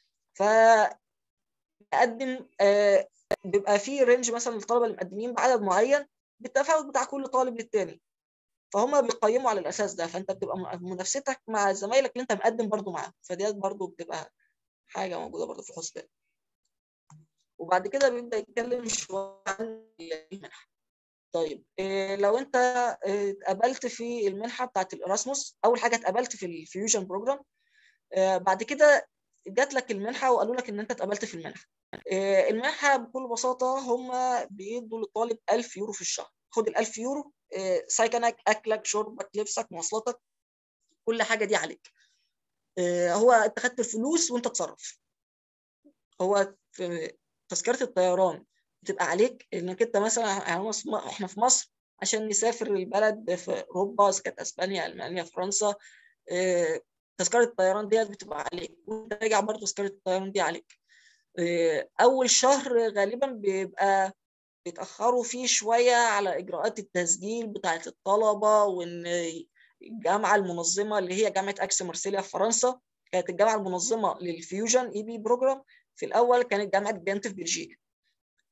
B: فقدم آه بيبقى في رينج مثلا للطلبه اللي مقدمين بعدد معين بالتفاوت بتاع كل طالب للتاني فهم بيقيموا على الاساس ده فانت بتبقى منافستك مع زمايلك اللي انت مقدم برضو معاهم فديت برضو بتبقى حاجه موجوده برضو في الحسبان وبعد كده بيبدا يتكلم شويه عن المنحه طيب إيه لو انت إيه اتقبلت في المنحه بتاعت الاراسموس اول حاجه اتقبلت في الفيوجن بروجرام آه بعد كده جات لك المنحه وقالوا لك ان انت اتقبلت في المنحه آه المنحه بكل بساطه هم بيدوا للطالب 1000 يورو في الشهر خد ال 1000 يورو آه سكنك اكلك شربك لبسك مواصلاتك كل حاجه دي عليك هو انت خدت الفلوس وانت تصرف هو في تذكره الطيران بتبقى عليك انك انت مثلا احنا في مصر عشان نسافر البلد في اوروبا اذا كانت اسبانيا المانيا فرنسا تذكره الطيران ديت بتبقى عليك وانت راجع برضه تذكره الطيران دي عليك اول شهر غالبا بيبقى بيتاخروا فيه شويه على اجراءات التسجيل بتاعه الطلبه وان الجامعه المنظمه اللي هي جامعه اكس مارسيليا في فرنسا كانت الجامعه المنظمه للفيوجن اي بي بروجرام في الاول كانت جامعه جانت في بلجيكا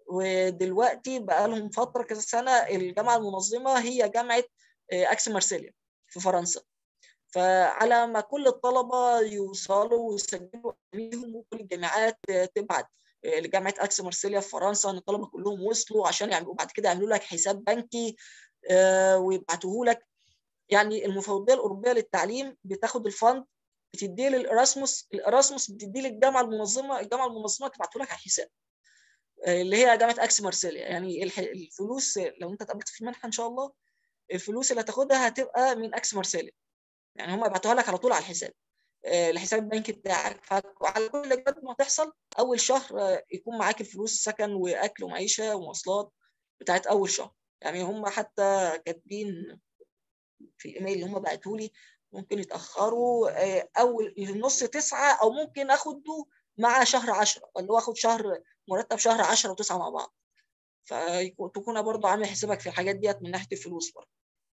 B: ودلوقتي بقى لهم فتره كذا سنه الجامعه المنظمه هي جامعه اكس مارسيليا في فرنسا فعلى ما كل الطلبه يوصلوا ويسجلوا عليهم وكل الجامعات تبعت لجامعه اكس مارسيليا في فرنسا ان الطلبه كلهم وصلوا عشان يعملوا بعد كده يعملوا لك حساب بنكي ويبعتوه لك يعني المفوضيه الاوروبيه للتعليم بتاخد الفند بتديه للاراسموس الاراسموس بتديه للجامعه المنظمه الجامعه المنظمه تبعته لك على الحساب اللي هي جامعه اكس مارسيليا يعني الفلوس لو انت اتقبلت في المنحه ان شاء الله الفلوس اللي هتاخدها هتبقى من اكس مارسيليا يعني هم يبعتوها لك على طول على الحساب الحساب البنكي بتاعك فعلى كل الاجراءات ما تحصل اول شهر يكون معاك الفلوس سكن واكل ومعيشه ومواصلات بتاعت اول شهر يعني هم حتى كاتبين في الايميل اللي هم بعتوه لي ممكن يتاخروا اول نص تسعه او ممكن اخده مع شهر 10 اللي هو اخد شهر مرتب شهر 10 و9 مع بعض فتكون برضه عامل حسابك في الحاجات ديت من ناحيه الفلوس برضه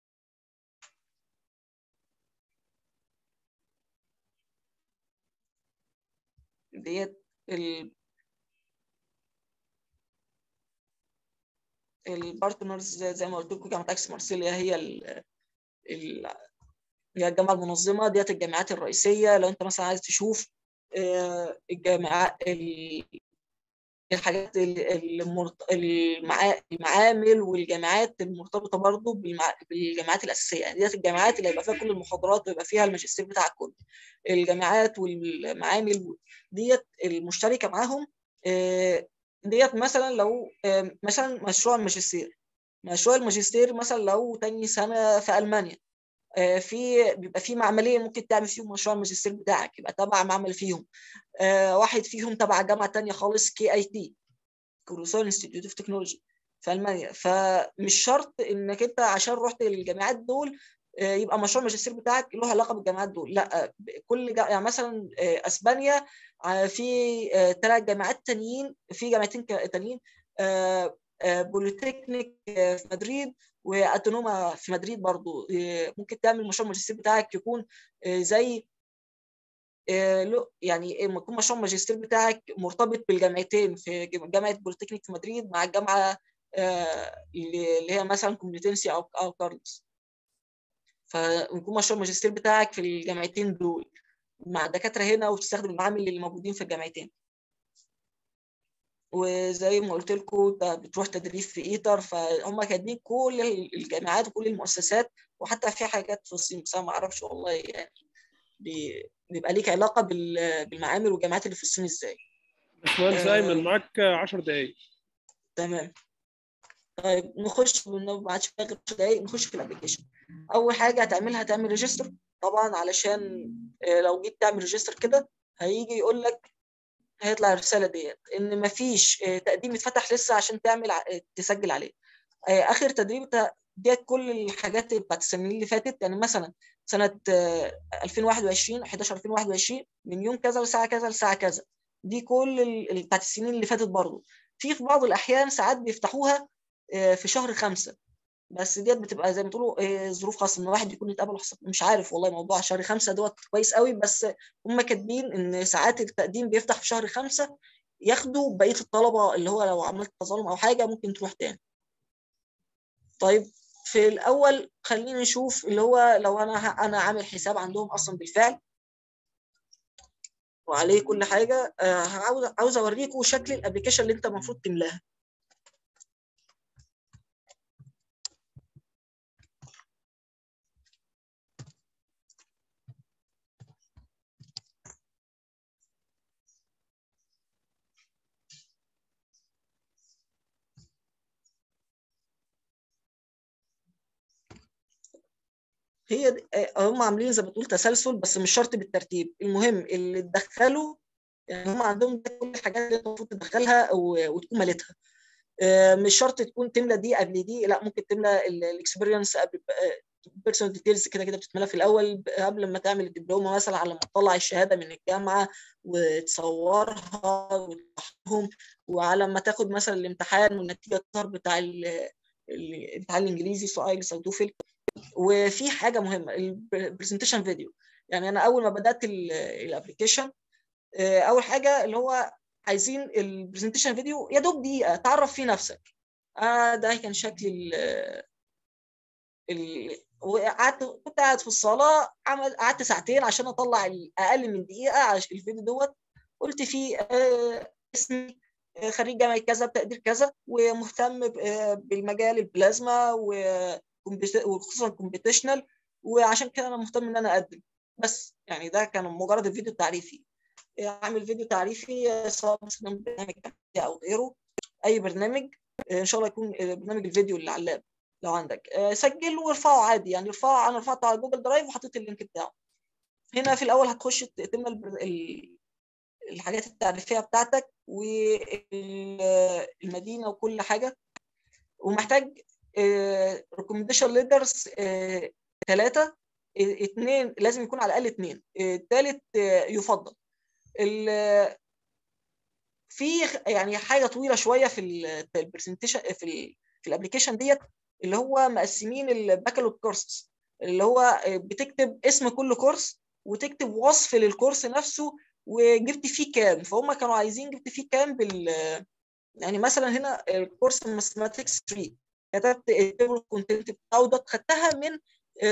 B: ديت ال البارتنرز زي ما قلت لكم جامعه اكس مارسيليا هي ال ال هي الجامعه المنظمه ديت الجامعات الرئيسيه لو انت مثلا عايز تشوف الجامعات الحاجات المعامل والجامعات المرتبطه برضه بالجامعات الاساسيه يعني ديت الجامعات اللي هيبقى فيها كل المحاضرات ويبقى فيها الماجستير بتاعك كله الجامعات والمعامل ديت المشتركه معاهم ديت مثلا لو مثلا مشروع الماجستير مشروع الماجستير مثلا لو تاني سنه في المانيا في بيبقى في معمليه ممكن تعمل فيهم مشروع الماجستير بتاعك يبقى تبع معمل فيهم واحد فيهم تبع جامعه تانية خالص كي اي تي كروسون انستيتيوت اوف تكنولوجي في المانيا فمش شرط انك انت عشان رحت للجامعات دول يبقى مشروع الماجستير بتاعك له علاقه بالجامعات دول لا كل جا... يعني مثلا اسبانيا في ثلاث جامعات تانيين في جامعتين تانيين بوليتكنيك في مدريد واتونوما في مدريد برضو ممكن تعمل مشروع الماجستير بتاعك يكون زي يعني يكون مشروع الماجستير بتاعك مرتبط بالجامعتين في جامعه بوليتكنيك في مدريد مع الجامعه اللي هي مثلا كومبتنسي او او كارلس فيكون مشروع الماجستير بتاعك في الجامعتين دول مع الدكاتره هنا وتستخدم المعامل اللي موجودين في الجامعتين وزي ما قلت لكم بتروح تدريب في ايتر فهم كاتبين كل الجامعات وكل المؤسسات وحتى في حاجات في الصين بس انا ما اعرفش والله يعني بيبقى ليك علاقه بالمعامل والجامعات اللي في الصين ازاي
A: باشمهندس ايمن معاك 10 دقائق
B: تمام طيب نخش ما عادش غير 10 دقائق نخش في الابلكيشن اول حاجه هتعملها هتعمل ريجستر طبعا علشان لو جيت تعمل ريجستر كده هيجي يقول لك هيطلع الرساله ديت ان مفيش تقديم اتفتح لسه عشان تعمل تسجل عليه اخر تدريب ديت كل الحاجات بتاعت السنين اللي فاتت يعني مثلا سنه 2021 11 2021 من يوم كذا لساعه كذا لساعه كذا دي كل بتاعت السنين اللي فاتت برضه في في بعض الاحيان ساعات بيفتحوها في شهر خمسة بس ديت بتبقى زي ما تقولوا ظروف خاصه ان واحد يكون يتقابل مش عارف والله موضوع شهر خمسة دوت كويس قوي بس هم كاتبين ان ساعات التقديم بيفتح في شهر خمسة ياخدوا بقيه الطلبه اللي هو لو عملت تظلم او حاجه ممكن تروح تاني طيب في الاول خلينا نشوف اللي هو لو انا انا عامل حساب عندهم اصلا بالفعل وعليه كل حاجه عاوز عاوز اوريكم شكل الابلكيشن اللي انت المفروض تملاها هي هم عاملين زي ما تقول تسلسل بس مش شرط بالترتيب المهم اللي تدخله يعني هم عندهم كل الحاجات اللي المفروض تدخلها وتكون مالتها مش شرط تكون تملى دي قبل دي لا ممكن تملى الاكسبيرينس قبل بيرسونال ديتيلز كده كده بتتملى في الاول قبل ما تعمل الدبلومه مثلا على ما تطلع الشهاده من الجامعه وتصورها وتحطهم وعلى ما تاخد مثلا الامتحان والنتيجه الظهر بتاع الامتحان الانجليزي سواء ايلتس او توفل وفي حاجه مهمه البرزنتيشن فيديو يعني انا اول ما بدات الابلكيشن اول حاجه اللي هو عايزين البرزنتيشن فيديو يا دوب دقيقه تعرف فيه نفسك آه ده كان شكل ال ال وقعدت كنت قاعد في الصاله عمل قعدت ساعتين عشان اطلع اقل من دقيقه عشان الفيديو دوت قلت فيه آه اسمي خريج جامعه كذا بتقدير كذا ومهتم بالمجال البلازما وخصوصا كومبيتيشنال وعشان كده انا مهتم ان انا اقدم بس يعني ده كان مجرد الفيديو التعريفي اعمل فيديو تعريفي سواء مثلا برنامج او غيره اي برنامج ان شاء الله يكون برنامج الفيديو اللي على اللاب لو عندك سجل وارفعه عادي يعني ارفعه انا رفعته على جوجل درايف وحطيت اللينك بتاعه هنا في الاول هتخش تملى الحاجات التعريفيه بتاعتك والمدينه وكل حاجه ومحتاج ريكومنديشن ليدرز ثلاثه اثنين لازم يكون على الاقل اثنين الثالث يفضل في يعني حاجه طويله شويه في البرزنتيشن في ال في الابلكيشن ديت اللي هو مقسمين الباكالوج كورسز اللي هو بتكتب اسم كل كورس وتكتب وصف للكورس نفسه وجبت فيه كام فهم كانوا عايزين جبت فيه كام بال يعني مثلا هنا الكورس ماثماتكس 3 كتبت التيبل كونتنت بتاعه ده خدتها من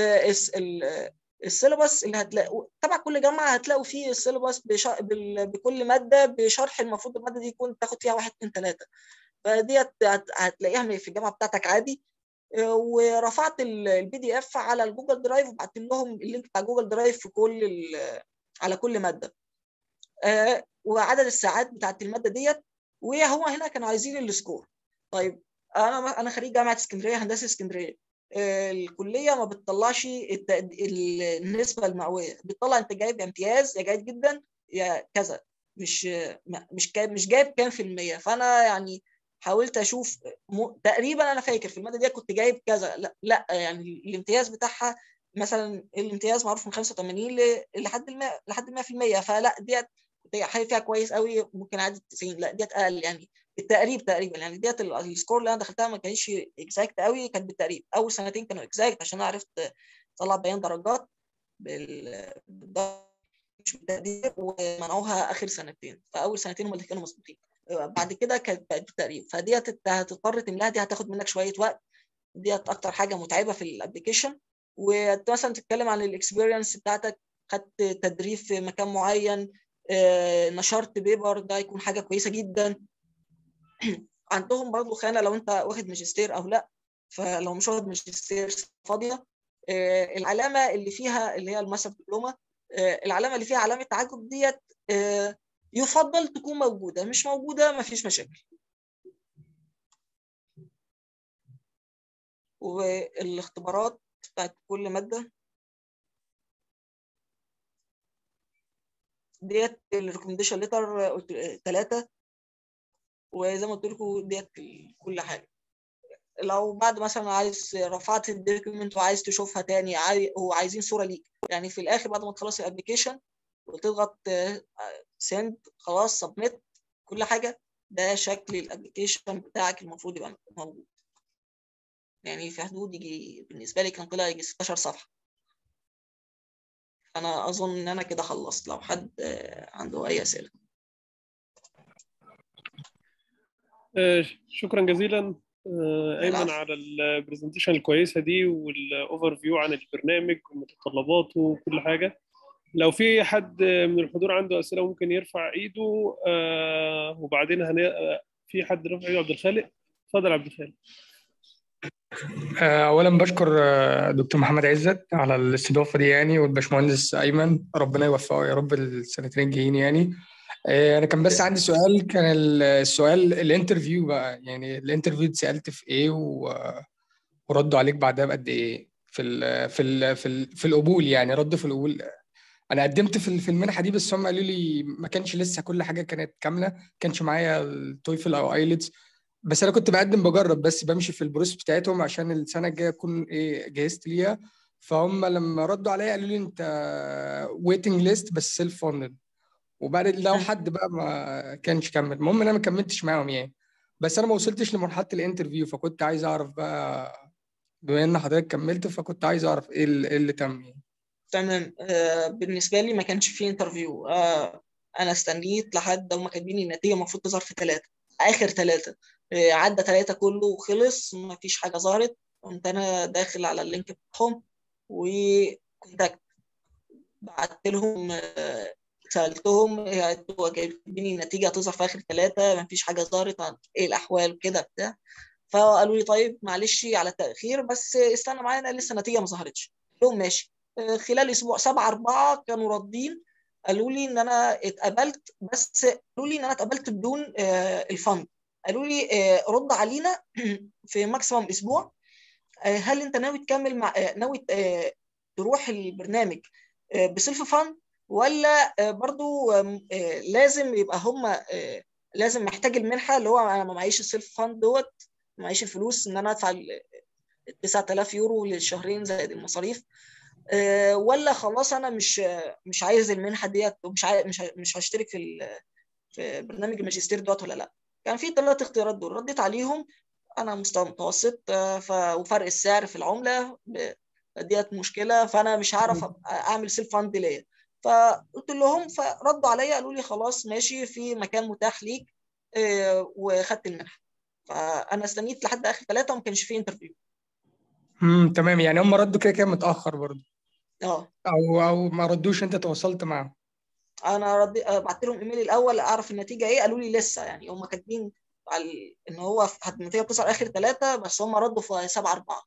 B: السيلبس اللي هتلاقوا تبع كل جامعه هتلاقوا فيه السيلبس بش... بكل ماده بشرح المفروض الماده دي يكون تاخد فيها واحد اتنين تلاته فديت هتلاقيها في الجامعه بتاعتك عادي ورفعت البي دي اف على الجوجل درايف وبعت لهم اللينك بتاع جوجل درايف في كل على كل ماده وعدد الساعات بتاعت الماده ديت وهو هنا كانوا عايزين السكور طيب انا انا خريج جامعه اسكندريه هندسه اسكندريه الكليه ما بتطلعش النسبه المئويه بتطلع انت جايب امتياز يا جيد جدا يا كذا مش مش مش جايب كام في المية فانا يعني حاولت اشوف م... تقريبا انا فاكر في الماده دي كنت جايب كذا لا لا يعني الامتياز بتاعها مثلا الامتياز معروف من 85 ل... لحد الم... لحد 100% فلا ديت حاجه فيها كويس قوي ممكن عادي 90 لا ديت اقل يعني بالتقريب تقريبا يعني ديت السكور اللي انا دخلتها ما كانش اكزاكت قوي كانت بالتقريب اول سنتين كانوا اكزاكت عشان انا عرفت اطلع بيان درجات بال مش بالتقدير ومنعوها اخر سنتين فاول سنتين هم اللي كانوا مظبوطين بعد كده كانت بقت بالتقريب فديت هتضطر تملاها دي هتاخد منك شويه وقت ديت اكتر حاجه متعبه في الابلكيشن ومثلا تتكلم عن الاكسبيرينس بتاعتك خدت تدريب في مكان معين نشرت بيبر ده يكون حاجه كويسه جدا عندهم برضه خانه لو انت واخد ماجستير او لا فلو مش واخد ماجستير فاضيه العلامه اللي فيها اللي هي الماستر دبلومه العلامه اللي فيها علامه تعجب ديت يفضل تكون موجوده مش موجوده ما فيش مشاكل والاختبارات بتاعت كل ماده ديت الريكومنديشن ليتر قلت ثلاثه وزي ما قلت لكم ديت كل حاجه لو بعد مثلا عايز رفعت الدوكيومنت وعايز تشوفها تاني عاي... هو عايزين صوره ليك يعني في الاخر بعد ما تخلص الابلكيشن وتضغط سند خلاص سبميت كل حاجه ده شكل الابلكيشن بتاعك المفروض يبقى موجود يعني في حدود يجي بالنسبه لي كان طلع يجي 16 صفحه انا اظن ان انا كده خلصت لو حد عنده اي اسئله
A: شكرا جزيلا ايمن على البرزنتيشن الكويسه دي والاوفر فيو عن البرنامج ومتطلباته وكل حاجه لو في حد من الحضور عنده اسئله ممكن يرفع ايده وبعدين هن... في حد رفع ايده عبد الخالق اتفضل عبد الخالق
C: اولا بشكر دكتور محمد عزت على الاستضافه دي يعني والباشمهندس ايمن ربنا يوفقه يا رب السنتين الجايين يعني انا كان بس عندي سؤال كان السؤال الانترفيو بقى يعني الانترفيو اتسالت في ايه وردوا عليك بعدها بقد ايه في ال في ال في, ال في القبول يعني رد في القبول انا قدمت في في المنحه دي بس هم قالوا لي ما كانش لسه كل حاجه كانت كامله ما كانش معايا التويفل او ايلتس بس انا كنت بقدم بجرب بس بمشي في البروس بتاعتهم عشان السنه الجايه اكون ايه جهزت ليها فهم لما ردوا عليا قالوا لي انت ويتنج ليست بس سيلف فاندد وبعد لو حد بقى ما كانش كمل المهم انا ما كملتش معاهم يعني بس انا ما وصلتش لمرحله الانترفيو فكنت عايز اعرف بقى بما ان حضرتك كملت فكنت عايز اعرف ايه اللي, إيه اللي تم يعني
B: تمام آه بالنسبه لي ما كانش فيه انترفيو آه انا استنيت لحد هم كاتبين لي النتيجه المفروض تظهر في ثلاثه اخر ثلاثه عدى ثلاثه كله وخلص ما فيش حاجه ظهرت قمت انا داخل على اللينك بتاعهم وكونتاكت بعت لهم آه، سالتهم انتوا جايبين النتيجه هتظهر في اخر ثلاثه ما فيش حاجه ظهرت عن ايه الاحوال كده بتاع فقالوا لي طيب معلش على التاخير بس استنى معانا لسه النتيجه ما ظهرتش يوم ماشي آه، خلال اسبوع 7 4 كانوا راضين قالوا لي ان انا اتقبلت بس قالوا لي ان انا اتقبلت بدون آه، الفند قالوا لي آه، رد علينا في ماكسيموم اسبوع آه، هل انت ناوي تكمل مع آه، ناوي آه، تروح البرنامج آه، بسيلف فند ولا آه، برضو آم، آه، لازم يبقى هم آه، لازم محتاج المنحه اللي هو انا ما معيش السيلف فند دوت ما معيش الفلوس ان انا ادفع ال 9000 يورو للشهرين زائد المصاريف آه، ولا خلاص انا مش مش عايز المنحه ديت ومش عايز مش ه- مش هشترك في ال- في برنامج الماجستير دوت ولا لا كان في ثلاث اختيارات دول رديت عليهم انا مستوى متوسط آه، ف... وفرق السعر في العمله ب- ديت مشكله فانا مش هعرف أبقى اعمل سيلف فاند ليا فقلت لهم فردوا عليا قالوا لي خلاص ماشي في مكان متاح ليك آه، وخدت المنحه فانا استنيت لحد اخر ثلاثه وما كانش في انترفيو
C: امم تمام يعني هم ردوا كده كده متاخر برضه
B: اه
C: او او ما ردوش انت تواصلت معاهم
B: انا ردي بعت لهم ايميل الاول اعرف النتيجه ايه قالوا لي لسه يعني هم كاتبين على ان هو في- النتيجه بتظهر اخر ثلاثه بس هم ردوا في 7 4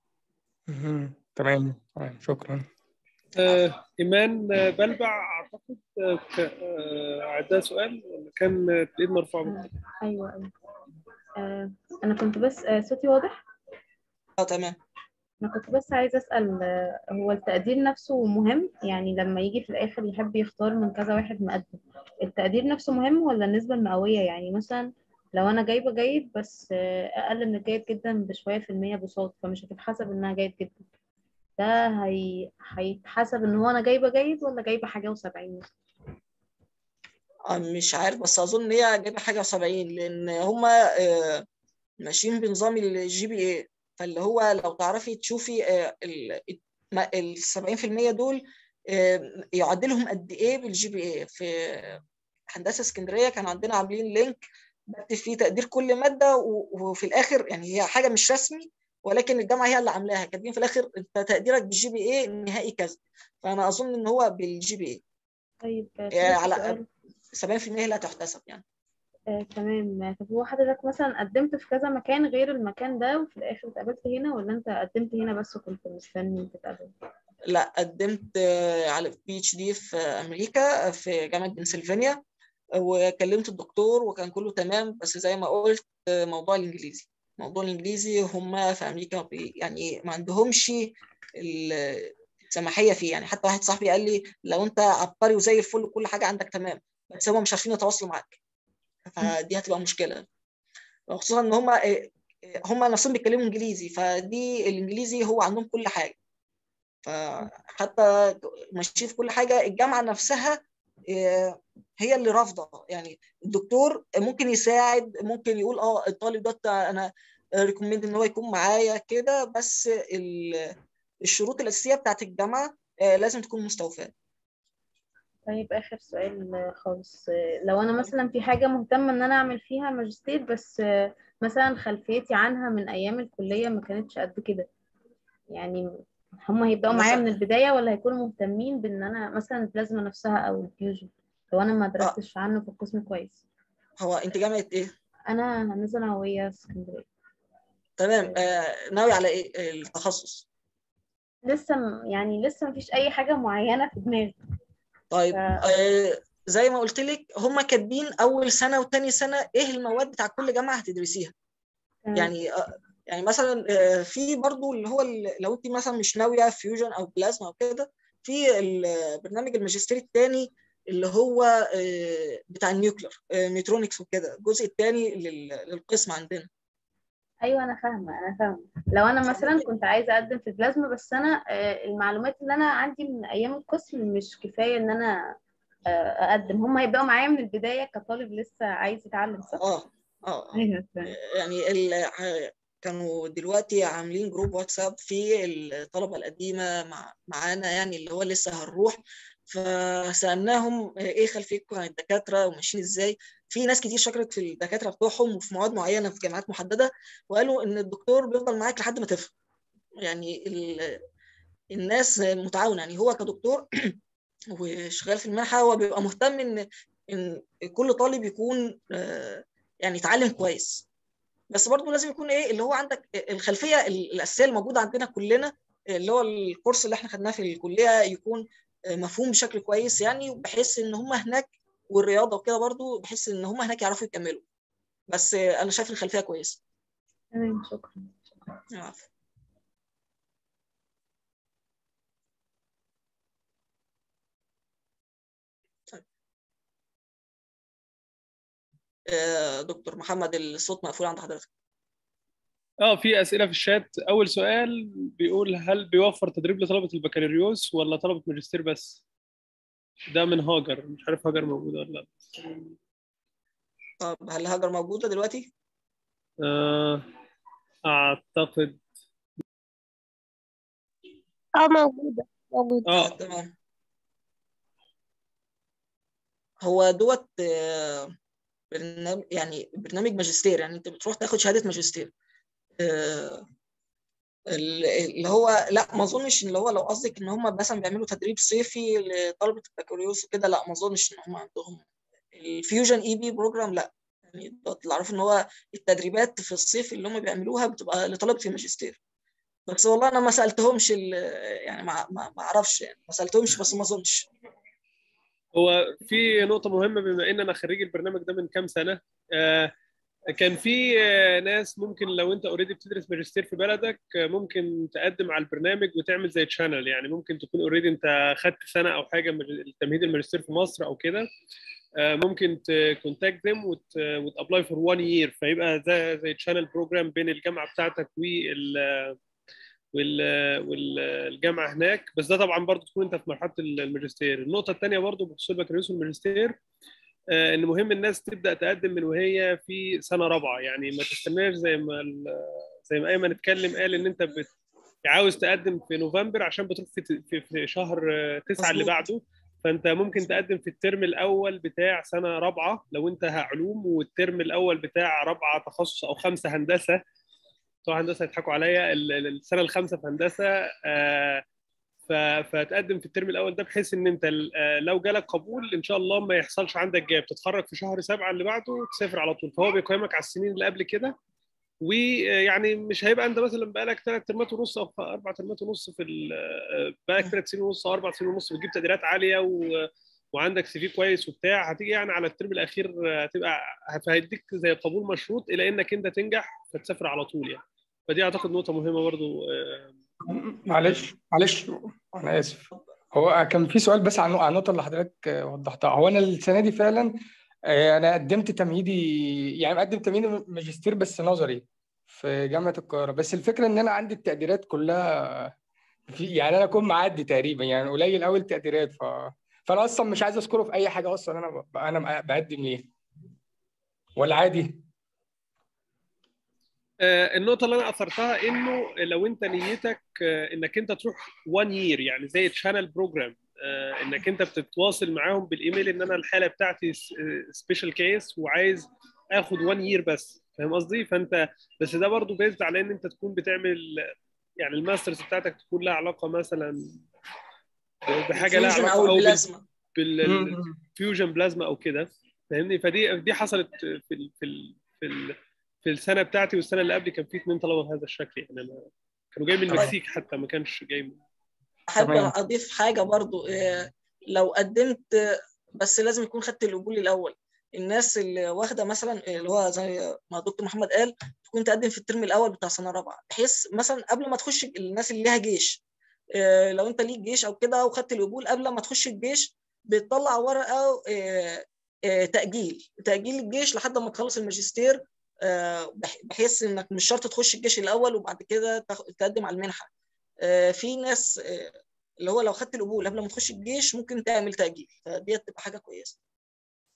C: مهم. تمام تمام شكرا
A: آه، إيمان آه، بلبع أعتقد آه، ك- آه، عندها سؤال ولا كان آه، الإيد مرفوعة
D: آه، ايوه ايوه آه، انا كنت بس آه، صوتي واضح
B: اه تمام
D: انا كنت بس عايزه اسال آه، هو التقدير نفسه مهم يعني لما يجي في الاخر يحب يختار من كذا واحد مقدم التقدير نفسه مهم ولا النسبه المئويه يعني مثلا لو انا جايبه جيد بس آه، اقل من الجيد جدا بشويه في المية بصوت فمش هتتحسب انها جيد جدا ده هي... هيتحسب ان هو انا جايبه جيد ولا جايبه حاجه وسبعين
B: آه، مش عارف بس اظن ان هي جايبه حاجه و70 لان هم آه، ماشيين بنظام الجي بي اي فاللي هو لو تعرفي تشوفي آه، ال ما- ال 70% دول آه، يعدلهم قد ايه بالجي بي اي في هندسه اسكندريه كانوا عندنا عاملين لينك بكتب فيه تقدير كل ماده و- وفي الاخر يعني هي حاجه مش رسمي ولكن الجامعه هي اللي عاملاها كاتبين في الاخر انت تقديرك بالجي بي اي النهائي كذا فانا اظن ان هو بالجي بي اي
D: طيب آه،
B: يعني
D: في
B: على
D: سؤال
B: 70% لا تحتسب يعني
D: آه، تمام طب هو حضرتك مثلا قدمت في كذا مكان غير المكان ده وفي الآخر اتقابلت هنا ولا أنت قدمت هنا بس وكنت مستني تتقابل؟
B: لا قدمت آه، على بي اتش دي في امريكا في جامعه بنسلفانيا وكلمت الدكتور وكان كله تمام بس زي ما قلت آه، موضوع الانجليزي موضوع الانجليزي هم في امريكا بي- يعني ما عندهمش ال- السماحيه فيه يعني حتى واحد صاحبي قال لي لو انت عبقري وزي الفل وكل حاجه عندك تمام بس هم مش عارفين يتواصلوا معاك فدي هتبقى مشكله خصوصا ان هم هم نفسهم بيتكلموا انجليزي فدي الانجليزي هو عندهم كل حاجه فحتى ماشيين في كل حاجه الجامعه نفسها آه، هي اللي رافضه يعني الدكتور ممكن يساعد ممكن يقول اه الطالب ده انا ريكومند ان هو يكون معايا كده بس ال- الشروط الاساسيه بتاعت الجامعه آه، لازم تكون مستوفاه
D: طيب آخر سؤال آه، خالص آه، لو أنا مثلا في حاجة مهتمة إن أنا أعمل فيها ماجستير بس آه، مثلا خلفيتي عنها من أيام الكلية ما كانتش قد كده يعني هم هيبدأوا معايا
B: مثلا-
D: من البداية ولا هيكونوا مهتمين بإن أنا مثلا البلازما نفسها أو الفيوجن لو أنا ما درستش عنه في القسم كويس
B: هو انت جامعه ايه؟
D: أنا هندسة نووية اسكندرية
B: تمام آه، ناوي على ايه التخصص؟
D: لسه م- يعني لسه مفيش أي حاجة معينة في دماغي
B: طيب
D: ف-
B: آه، زي ما قلت لك هم كاتبين اول سنه وثاني سنه ايه المواد بتاع كل جامعه هتدرسيها
D: تمام.
B: يعني آه، يعني مثلا آه، في برضو اللي هو ال- لو انت مثلا مش ناويه فيوجن او بلازما او كده في ال- برنامج الماجستير الثاني اللي هو آه، بتاع النيوكلير آه، نيوترونكس وكده الجزء الثاني للقسم عندنا
D: ايوه انا فاهمه انا فاهمه لو انا مثلا كنت عايزه اقدم في بلازما بس انا آه، المعلومات اللي انا عندي من ايام القسم مش كفايه ان انا آه، اقدم هم هيبداوا معايا من البدايه كطالب لسه عايز يتعلم صح
B: اه اه
D: ايوه تمام.
B: يعني ال- ع- كانوا دلوقتي عاملين جروب واتساب في الطلبة القديمة مع معانا يعني اللي هو لسه هنروح فسالناهم ايه خلفيتكم عن الدكاتره وماشيين ازاي في ناس كتير شكرت في الدكاتره بتوعهم وفي مواد معينه في جامعات محدده وقالوا ان الدكتور بيفضل معاك لحد ما تفهم يعني ال... الناس متعاونه يعني هو كدكتور وشغال في المنحه هو بيبقى مهتم ان ان كل طالب يكون يعني يتعلم كويس بس برضه لازم يكون ايه اللي هو عندك الخلفيه الاساسيه الموجوده عندنا كلنا اللي هو الكورس اللي احنا خدناه في الكليه يكون مفهوم بشكل كويس يعني بحيث ان هم هناك والرياضه وكده برضه بحيث ان هم هناك يعرفوا يكملوا بس انا شايف الخلفيه كويسه
D: تمام شكرا
B: العفو دكتور محمد الصوت مقفول عند حضرتك
A: اه في اسئله في الشات اول سؤال بيقول هل بيوفر تدريب لطلبه البكالوريوس ولا طلبه ماجستير بس ده من هاجر مش عارف هاجر موجوده ولا لا
B: طب هل هاجر موجوده دلوقتي
A: آه اعتقد
E: اه موجوده موجوده
A: اه
B: تمام هو دوت برنامج يعني برنامج ماجستير يعني انت بتروح تاخد شهاده ماجستير اللي هو لا ما اظنش اللي هو لو قصدك ان هم مثلا بيعملوا تدريب صيفي لطلبه البكالوريوس وكده لا ما اظنش ان هم عندهم الفيوجن اي بي بروجرام لا يعني اللي اعرفه ان هو التدريبات في الصيف اللي هم بيعملوها بتبقى لطلبه الماجستير بس والله انا ما سالتهمش يعني ما ما اعرفش يعني ما سالتهمش بس ما اظنش
A: هو في نقطة مهمة بما إن أنا خريج البرنامج ده من كام سنة آه كان في ناس ممكن لو أنت أوريدي بتدرس ماجستير في بلدك ممكن تقدم على البرنامج وتعمل زي تشانل يعني ممكن تكون أوريدي أنت خدت سنة أو حاجة من تمهيد الماجستير في مصر أو كده آه ممكن تكونتاكت ذيم وتابلاي فور 1 يير فيبقى زي زي تشانل بروجرام بين الجامعة بتاعتك وال والجامعه هناك بس ده طبعا برضو تكون انت في مرحله الماجستير النقطه الثانيه برضو بخصوص البكالوريوس والماجستير ان مهم الناس تبدا تقدم من وهي في سنه رابعه يعني ما تستناش زي ما زي ما ايمن اتكلم قال ان انت بت... عاوز تقدم في نوفمبر عشان بتروح في, في, في شهر تسعة اللي بعده فانت ممكن تقدم في الترم الاول بتاع سنه رابعه لو انت علوم والترم الاول بتاع رابعه تخصص او خمسه هندسه بتوع هندسه يضحكوا عليا السنه الخامسه في هندسه آه فتقدم في الترم الاول ده بحيث ان انت لو جالك قبول ان شاء الله ما يحصلش عندك جاب تتخرج في شهر سبعه اللي بعده تسافر على طول فهو بيقيمك على السنين اللي قبل كده ويعني مش هيبقى انت مثلا بقالك ثلاث ترمات ونص او اربع ترمات ونص في بقالك ثلاث سنين ونص او اربع سنين ونص بتجيب تقديرات عاليه و وعندك سي في كويس وبتاع هتيجي يعني على الترم الاخير هتبقى هيديك زي قبول مشروط الى انك انت تنجح فتسافر على طول يعني فدي اعتقد نقطه مهمه برضو
C: معلش معلش انا اسف هو كان في سؤال بس عن عن النقطه اللي حضرتك وضحتها هو انا السنه دي فعلا انا قدمت تمهيدي يعني مقدم تمهيدي ماجستير بس نظري في جامعه القاهره بس الفكره ان انا عندي التقديرات كلها في يعني انا اكون معدي تقريبا يعني قليل قوي التقديرات ف فانا اصلا مش عايز اذكره في اي حاجه اصلا انا ب... انا بقدم ليه ولا عادي
A: النقطة اللي أنا أثرتها إنه لو أنت نيتك إنك أنت تروح 1 يير يعني زي تشانل بروجرام إنك أنت بتتواصل معاهم بالإيميل إن أنا الحالة بتاعتي سبيشال كيس وعايز آخد 1 يير بس فاهم قصدي؟ فأنت بس ده برضو بيزد على إن أنت تكون بتعمل يعني الماسترز بتاعتك تكون لها علاقة مثلا بحاجة لها علاقة
B: أو البلازما
A: بالفيوجن بلازما أو كده فاهمني؟ فدي دي حصلت في ال في ال في ال في السنه بتاعتي والسنه اللي قبلي كان في اثنين طلبه بهذا الشكل يعني انا كانوا جاي من المكسيك حتى ما كانش جاي من
B: احب اضيف حاجه برضو لو قدمت بس لازم يكون خدت القبول الاول الناس اللي واخده مثلا اللي هو زي ما دكتور محمد قال تكون تقدم في الترم الاول بتاع سنه رابعه بحيث مثلا قبل ما تخش الناس اللي ليها جيش لو انت ليك جيش او كده وخدت القبول قبل ما تخش الجيش بتطلع ورقه تاجيل تاجيل الجيش لحد ما تخلص الماجستير بحيث انك مش شرط تخش الجيش الاول وبعد كده تقدم على المنحه في ناس اللي هو لو خدت القبول قبل ما تخش الجيش ممكن تعمل تاجيل فدي تبقى حاجه كويسه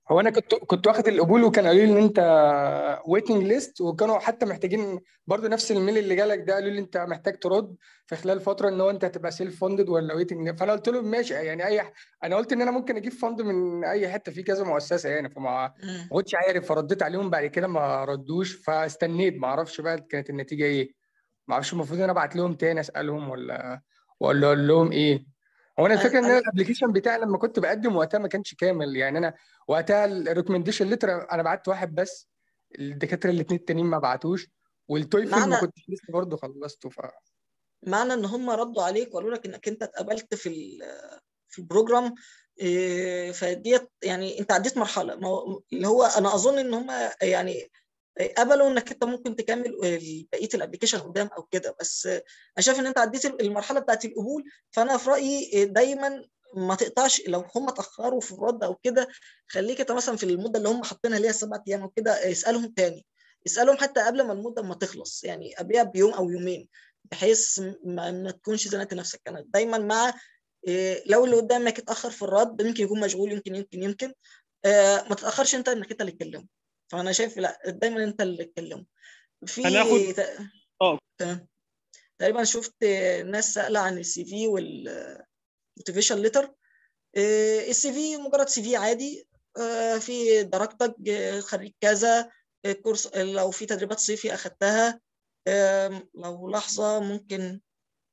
C: هو انا كنت كنت واخد القبول وكان قالوا لي ان انت ويتنج ليست وكانوا حتى محتاجين برضو نفس الميل اللي جالك ده قالوا لي انت محتاج ترد في خلال فتره ان هو انت هتبقى سيلف فاندد ولا ويتنج فانا قلت لهم ماشي يعني اي انا قلت ان انا ممكن اجيب فند من اي حته في كذا مؤسسه يعني فما ما
B: مم.
C: كنتش عارف فرديت عليهم بعد كده ما ردوش فاستنيت ما اعرفش بقى كانت النتيجه ايه ما اعرفش المفروض ان انا ابعت لهم تاني اسالهم ولا ولا اقول لهم ايه هو انا الفكره ان انا
B: انا
C: الابلكيشن بتاعي لما كنت بقدم وقتها ما كانش كامل يعني انا وقتها الريكومنديشن ليتر انا بعت واحد بس الدكاتره الاثنين التانيين ما بعتوش والتويفل ما
B: معنى
C: كنتش لسه برضه خلصته ف
B: معنى ان هم ردوا عليك وقالوا لك انك انت اتقبلت في ال- في البروجرام إيه، فديت يعني انت عديت مرحله ما هو- اللي هو انا اظن ان هم يعني قبلوا انك انت ممكن تكمل بقيه الابلكيشن قدام او كده بس انا شايف ان انت عديت المرحله بتاعت القبول فانا في رايي دايما ما تقطعش لو هم اتاخروا في الرد او كده خليك انت مثلا في المده اللي هم حاطينها اللي هي السبع ايام او كده اسالهم تاني اسالهم حتى قبل ما المده ما تخلص يعني قبلها بيوم او يومين بحيث ما, ما تكونش زنقت نفسك انا دايما مع إيه، لو اللي قدامك اتاخر في الرد يمكن يكون مشغول يمكن يمكن يمكن آه، ما تتاخرش انت انك انت اللي تكلمه فانا شايف لا دايما انت اللي تكلمه في
A: هناخد
B: ت-
A: اه
B: تمام تقريبا شفت ناس سألة عن السي في والموتيفيشن ليتر السي في مجرد سي في عادي آه، في درجتك آه، خريج كذا آه، كورس لو في تدريبات صيفي أخدتها آم، لو لحظة ممكن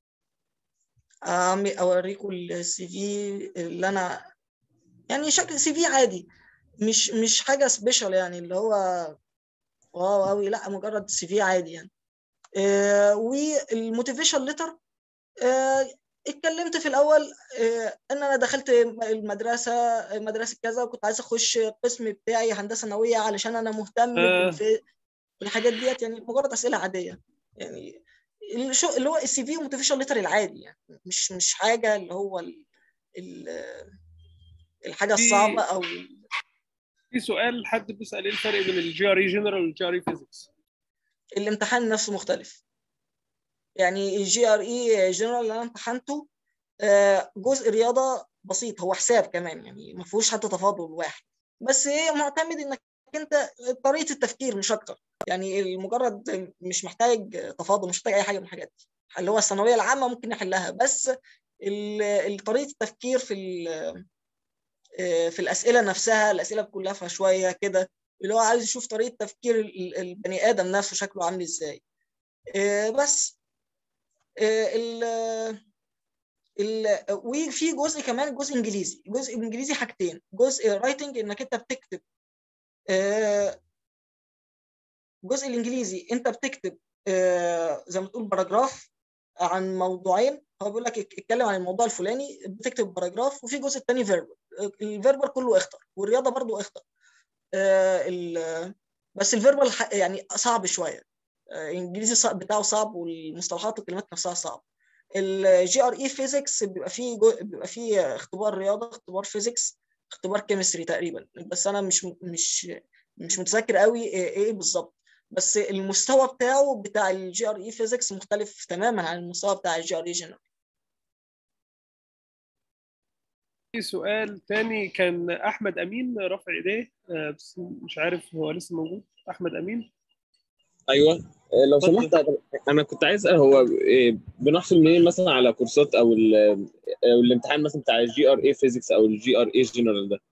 B: أعمل أوريكم السي في اللي أنا يعني شكل سي في عادي مش مش حاجة سبيشال يعني اللي هو واو أوي لا مجرد سي في عادي يعني آه، والموتيفيشن ليتر اتكلمت في الاول آه، ان انا دخلت المدرسه مدرسه كذا وكنت عايز اخش القسم بتاعي هندسه نوويه علشان انا مهتم
A: آه.
B: بالف- بالحاجات ديت يعني مجرد اسئله عاديه يعني الشو اللي هو السي في وموتيفيشن ليتر العادي يعني مش مش حاجه اللي هو ال ال الحاجه
A: في
B: الصعبه او
A: في سؤال حد بيسال ايه الفرق بين الجي ار اي جنرال والجي ار اي فيزيكس
B: الامتحان نفسه مختلف يعني الجي ار اي جنرال اللي انا امتحنته آه، جزء رياضه بسيط هو حساب كمان يعني ما فيهوش حتى تفاضل واحد بس هي معتمد انك انت طريقه التفكير مش اكتر يعني مجرد مش محتاج تفاضل مش محتاج اي حاجه من الحاجات دي اللي هو الثانويه العامه ممكن نحلها بس ال- ال- طريقه التفكير في ال- آه، في الاسئله نفسها الاسئله بكلها شويه كده اللي هو عايز يشوف طريقه تفكير ال- البني ادم نفسه شكله عامل ازاي آه، بس آه، ال ال وفي جزء كمان جزء انجليزي جزء انجليزي حاجتين جزء رايتنج انك انت بتكتب آه، الجزء الانجليزي انت بتكتب آه، زي ما تقول باراجراف عن موضوعين هو بيقول لك اتكلم عن الموضوع الفلاني بتكتب باراجراف وفي جزء الثاني فيربال الفيربال كله اختر والرياضه برضو اختر آه، ال- بس الفيربال ح- يعني صعب شويه آه، الانجليزي صعب بتاعه صعب والمصطلحات والكلمات نفسها صعب الجي ار اي فيزيكس بيبقى فيه جو... بيبقى فيه اختبار رياضه اختبار فيزيكس اختبار كيمستري تقريبا بس انا مش مش مش متذكر قوي ايه إيه بالظبط بس المستوى بتاعه بتاع الجي ار اي فيزيكس مختلف تماما عن المستوى بتاع الجي ار اي جنرال
A: في سؤال تاني كان احمد امين رافع ايديه آه، بس مش عارف هو لسه موجود احمد امين
F: ايوه آه، لو
A: اتفضل.
F: سمحت انا كنت عايز اسال هو إيه، بنحصل منين مثلا على كورسات او ال- أو الامتحان مثلا بتاع الجي ار اي فيزيكس او الجي ار اي جنرال ده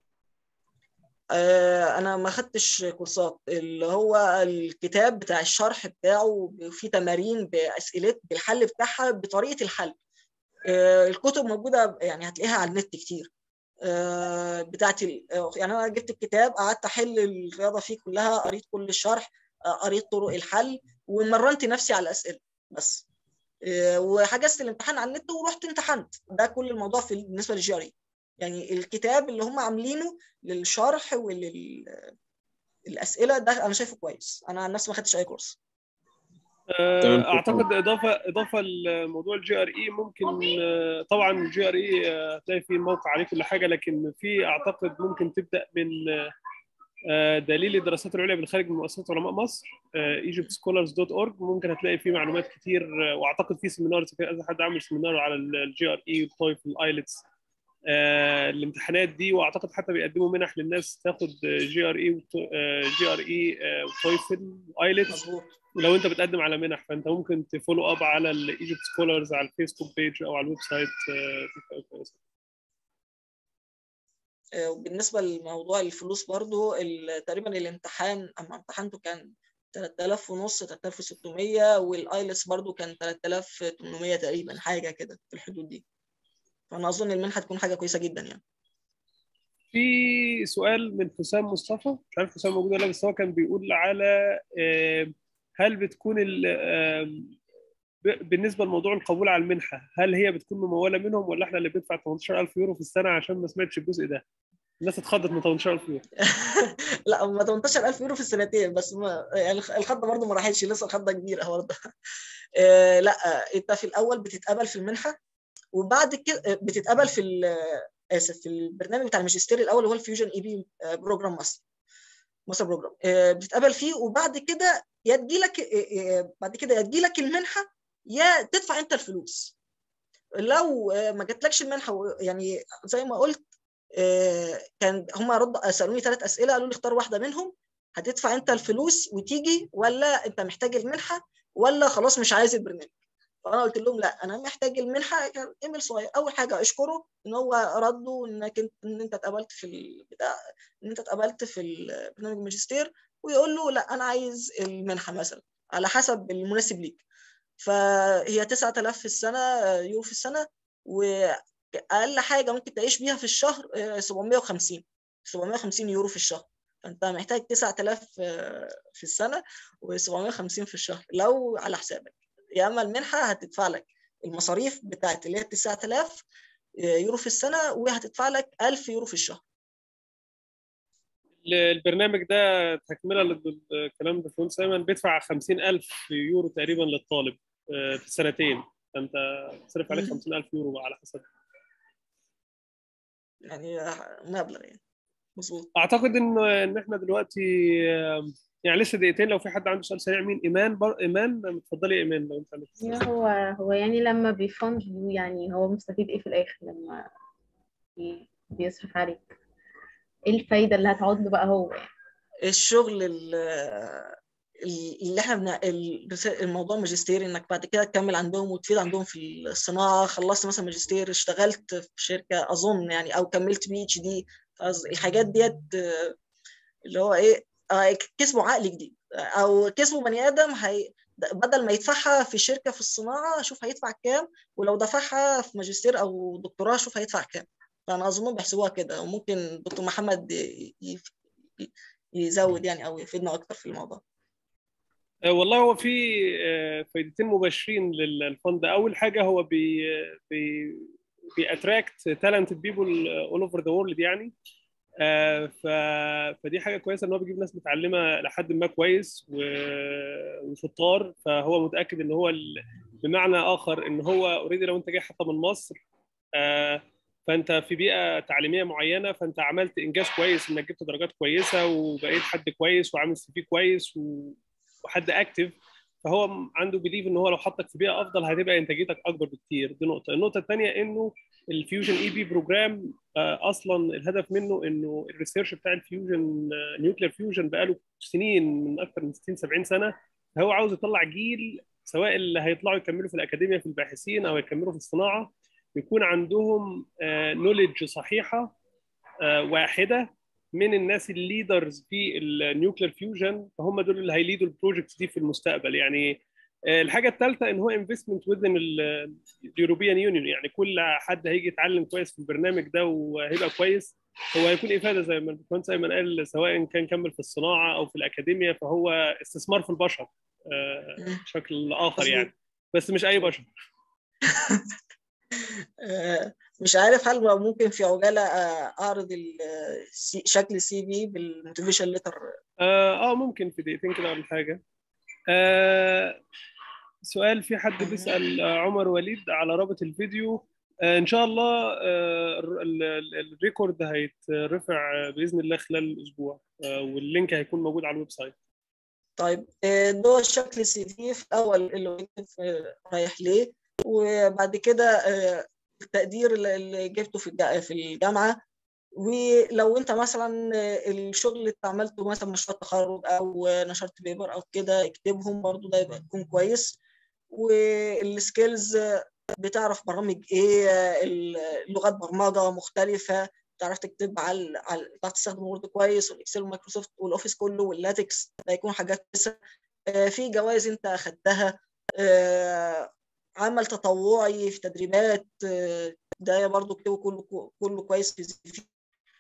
B: آه، انا ما خدتش كورسات اللي هو الكتاب بتاع الشرح بتاعه فيه تمارين باسئله بالحل بتاعها بطريقه الحل آه، الكتب موجوده يعني هتلاقيها على النت كتير آه، بتاعت ال- آه، يعني انا جبت الكتاب قعدت احل الرياضه فيه كلها قريت كل الشرح آه، قريت طرق الحل ومرنت نفسي على الاسئله بس آه، وحجزت الامتحان على النت ورحت امتحنت ده كل الموضوع في بالنسبه للجي ار يعني الكتاب اللي هم عاملينه للشرح وللاسئله ده انا شايفه كويس انا عن نفسي ما خدتش اي كورس
A: آه،
F: تمام، شكراً.
A: اعتقد اضافه اضافه لموضوع الجي ار اي ممكن آه، طبعا الجي ار اي هتلاقي فيه موقع عليه كل حاجه لكن في اعتقد ممكن تبدا من آه، دليل الدراسات العليا بالخارج من مؤسسه علماء مصر egyptscholars.org ممكن هتلاقي فيه معلومات كتير آه، واعتقد في سيمينار كذا حد عامل سيمينار على الجي ار اي والتويفل الايلتس آه، الامتحانات دي واعتقد حتى بيقدموا منح للناس تاخد جي ار اي جي ار اي وتويفل وايلتس
B: مظبوط
A: ولو انت بتقدم على منح فانت ممكن تفولو اب على الايجيبت سكولرز على الفيسبوك بيج او على الويب سايت آه، دي حاجة كويسة.
B: آه، وبالنسبة لموضوع الفلوس برضو ال- تقريبا الامتحان أما امتحانته كان 3000 ونص 3600 والايلتس برضو كان 3800 تقريبا حاجة كده في الحدود دي فأنا أظن المنحة تكون حاجة كويسة جدا يعني
A: في سؤال من حسام مصطفى مش عارف حسام موجود ولا لا، بس هو كان بيقول على آه، هل بتكون ال- آم، ب- بالنسبه لموضوع القبول على المنحه هل هي بتكون مموله منهم ولا احنا اللي بندفع 18000 يورو في السنه عشان ما سمعتش الجزء ده الناس اتخضت من 18000 يورو
B: لا هم 18000 يورو في السنتين بس ما يعني الخ- الخضه برضه ما راحتش لسه الخضه كبيره برضه آه، لا آه، انت في الاول بتتقبل في المنحه وبعد كده آه، بتتقبل في ال- اسف في البرنامج بتاع الماجستير الاول اللي هو الفيوجن اي بي بروجرام ماستر ماستر بروجرام آه، بتتقبل فيه وبعد كده يا تجيلك آه، آه، بعد كده يا تجيلك المنحه يا تدفع انت الفلوس لو آه، ما جاتلكش المنحه و- يعني زي ما قلت آه، كان هم رد سالوني ثلاث اسئله قالوا لي اختار واحده منهم هتدفع انت الفلوس وتيجي ولا انت محتاج المنحه ولا خلاص مش عايز البرنامج فانا قلت لهم لا انا محتاج المنحه كان ايميل صغير اول حاجه اشكره ان هو ردوا انك انت ان انت اتقبلت في البتاع ان انت اتقبلت في البرنامج الماجستير ويقول له لا انا عايز المنحه مثلا على حسب المناسب ليك فهي 9000 في السنه آه، يورو في السنه واقل حاجه ممكن تعيش بيها في الشهر آه، 750 750 يورو في الشهر فانت محتاج 9000 آه، في السنه و750 في الشهر لو على حسابك يا اما المنحه هتدفع لك المصاريف بتاعت اللي هي 9000 يورو في السنه وهتدفع لك 1000 يورو في الشهر
A: البرنامج ده تكمله للكلام ده فون سايمون بيدفع 50000 يورو تقريبا للطالب آه، في السنتين فانت تصرف عليك
B: مم.
A: 50000 يورو على حسب
B: يعني مبلغ يعني مظبوط
A: اعتقد ان ان احنا دلوقتي آم، يعني لسه دقيقتين لو في حد عنده سؤال سريع مين ايمان بر... ايمان اتفضلي يا ايمان لو انت عندك سؤال.
D: هو هو يعني لما بيفند يو يعني هو مستفيد ايه في الاخر لما بي- بيصرف عليك ايه الفايدة اللي هتعود له بقى هو يعني
B: الشغل ال- اللي احنا بنا ال- الموضوع ماجستير انك بعد كده تكمل عندهم وتفيد عندهم في الصناعه خلصت مثلا ماجستير اشتغلت في شركه اظن يعني او كملت بي اتش دي الحاجات ديت آه، اللي هو ايه آه، كسبوا عقل جديد او كسبوا بني ادم هي بدل ما يدفعها في شركه في الصناعه شوف هيدفع كام ولو دفعها في ماجستير او دكتوراه شوف هيدفع كام فانا اظن بيحسبوها كده وممكن دكتور محمد ي- ي- يزود يعني او يفيدنا اكتر في الموضوع
A: آه، والله هو في آه، فايدتين مباشرين للفند اول حاجه هو بي بي بيأتراكت تالنتد بيبول اول اوفر ذا وورلد يعني آه، ف... فدي حاجه كويسه ان هو بيجيب ناس متعلمه لحد ما كويس و... وشطار فهو متاكد ان هو ال... بمعنى اخر ان هو اوريدي لو انت جاي حتى من مصر آه، فانت في بيئه تعليميه معينه فانت عملت انجاز كويس انك جبت درجات كويسه وبقيت حد كويس وعامل سي في كويس و... وحد اكتف فهو م- عنده بليف ان هو لو حطك في بيئه افضل هتبقى انتاجيتك اكبر بكتير دي نقطه النقطه الثانيه انه الفيوجن اي بي بروجرام اصلا الهدف منه انه الريسيرش بتاع الفيوجن نيوكلير فيوجن بقاله سنين من اكثر من 60 70 سنه هو عاوز يطلع جيل سواء اللي هيطلعوا يكملوا في الاكاديميه في الباحثين او يكملوا في الصناعه يكون عندهم نوليدج صحيحه آه، واحده من الناس الليدرز في النيوكلير فيوجن فهم دول اللي هيليدوا البروجكتس دي في المستقبل يعني آه، الحاجه الثالثه ان هو انفستمنت وذن اليوروبيان يونيون يعني كل حد هيجي يتعلم كويس في البرنامج ده وهيبقى كويس هو هيكون افاده زي ما الباشمهندس ايمن قال سواء كان كمل في الصناعه او في الاكاديميه فهو استثمار في البشر آه، بشكل اخر يعني بس مش اي بشر
B: آه، مش عارف هل ممكن في عجاله آه، اعرض ال- السي- شكل السي في بالموتيفيشن ليتر
A: اه آه، ممكن في دقيقتين كده ولا حاجه آه سؤال في حد بيسال آه، عمر وليد على رابط الفيديو آه ان شاء الله آه ال- ال- الريكورد هيترفع آه، باذن الله خلال الاسبوع آه واللينك هيكون موجود على الويب سايت
B: طيب آه، ده شكل السي في في الاول اللي هو رايح ليه وبعد كده آه، التقدير اللي- اللي جبته في الجا- في الجامعه ولو انت مثلا الشغل اللي انت عملته مثلا مشروع تخرج او نشرت بيبر او كده اكتبهم برضو ده يبقى يكون كويس والسكيلز بتعرف برامج ايه لغات برمجه مختلفه تعرف تكتب على على تعرف تستخدم وورد كويس والاكسل ومايكروسوفت والاوفيس كله واللاتكس ده يكون حاجات كويسه آه، في جوائز انت اخدتها آه، عمل تطوعي في تدريبات آه، ده برضو كله كله كله كويس في السي في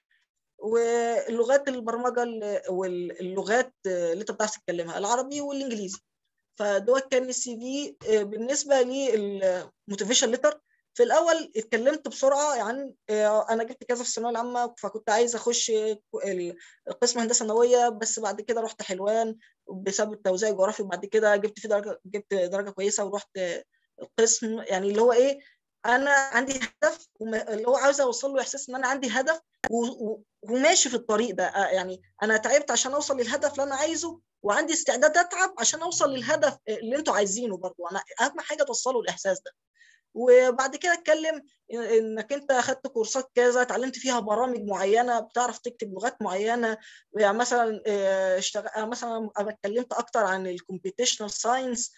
B: واللغات البرمجه ال- واللغات اللي انت بتعرف تتكلمها العربي والانجليزي فدول كان السي في بالنسبه للموتيفيشن ليتر في الاول اتكلمت بسرعه عن آه، انا جبت كذا في الثانويه العامه فكنت عايز اخش ال- قسم هندسه نوويه بس بعد كده رحت حلوان بسبب التوزيع الجغرافي وبعد كده جبت فيه درجه جبت درجه كويسه ورحت القسم يعني اللي هو ايه انا عندي هدف وما- اللي هو عاوز اوصل له احساس ان انا عندي هدف و- و- وماشي في الطريق ده آه، يعني انا تعبت عشان اوصل للهدف اللي انا عايزه وعندي استعداد اتعب عشان اوصل للهدف اللي انتوا عايزينه برضو انا اهم حاجه توصلوا الاحساس ده وبعد كده اتكلم انك انت اخدت كورسات كذا اتعلمت فيها برامج معينه بتعرف تكتب لغات معينه يعني مثلا آه، اشتغل مثلا انا اتكلمت اكتر عن الكمبيوتيشنال ساينس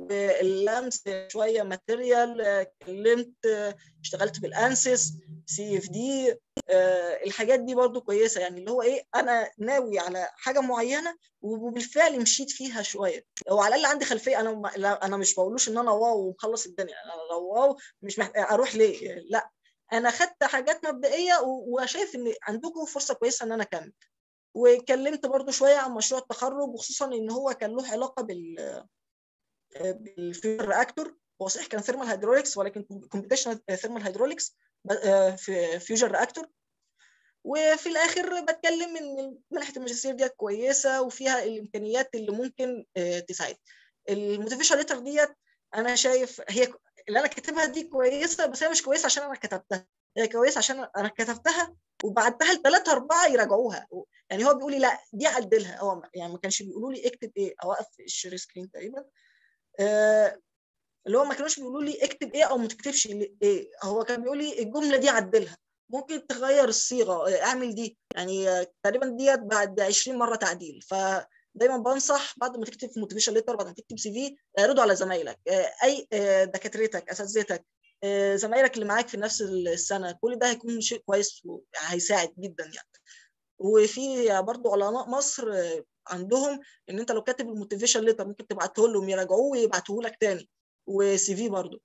B: واللمس شويه ماتيريال اتكلمت آه، اشتغلت بالانسيس سي اف دي الحاجات دي برضو كويسه يعني اللي هو ايه انا ناوي على حاجه معينه وبالفعل مشيت فيها شويه او على الاقل عندي خلفيه انا ما- لا، انا مش بقولوش ان انا واو ومخلص الدنيا انا لو واو مش محتاج اروح ليه لا انا خدت حاجات مبدئيه و- وشايف ان عندكم فرصه كويسه ان انا اكمل واتكلمت برضو شويه عن مشروع التخرج وخصوصا ان هو كان له علاقه بال بالفيوجن رياكتور هو صحيح كان ثيرمال هيدروليكس ولكن كومبيتيشنال ثيرمال هيدروليكس في فيوجن رياكتور وفي الاخر بتكلم ان منحه الماجستير ديت كويسه وفيها الامكانيات اللي ممكن آه، تساعد الموتيفيشن ليتر ديت انا شايف هي اللي انا كاتبها دي كويسه بس هي مش كويسه عشان انا كتبتها هي كويسه عشان انا كتبتها وبعتها لثلاثه اربعه يراجعوها يعني هو بيقول لي لا دي عدلها هو يعني ما كانش بيقولوا لي اكتب ايه اوقف الشير سكرين تقريبا آه، اللي هو ما كانوش بيقولوا لي اكتب ايه او ما تكتبش ايه هو كان بيقول لي الجمله دي عدلها ممكن تغير الصيغه آه، اعمل دي يعني آه، تقريبا ديت بعد 20 مره تعديل فدايما بنصح بعد ما تكتب في موتيفيشن ليتر بعد ما تكتب سي في اعرضه على زمايلك آه، اي آه، دكاترتك اساتذتك آه، زمايلك اللي معاك في نفس السنه كل ده هيكون شيء كويس وهيساعد جدا يعني وفي برضو علماء مصر آه، عندهم ان انت لو كاتب الموتيفيشن ليتر ممكن تبعته لهم يراجعوه ويبعتوه لك تاني وسي في برضه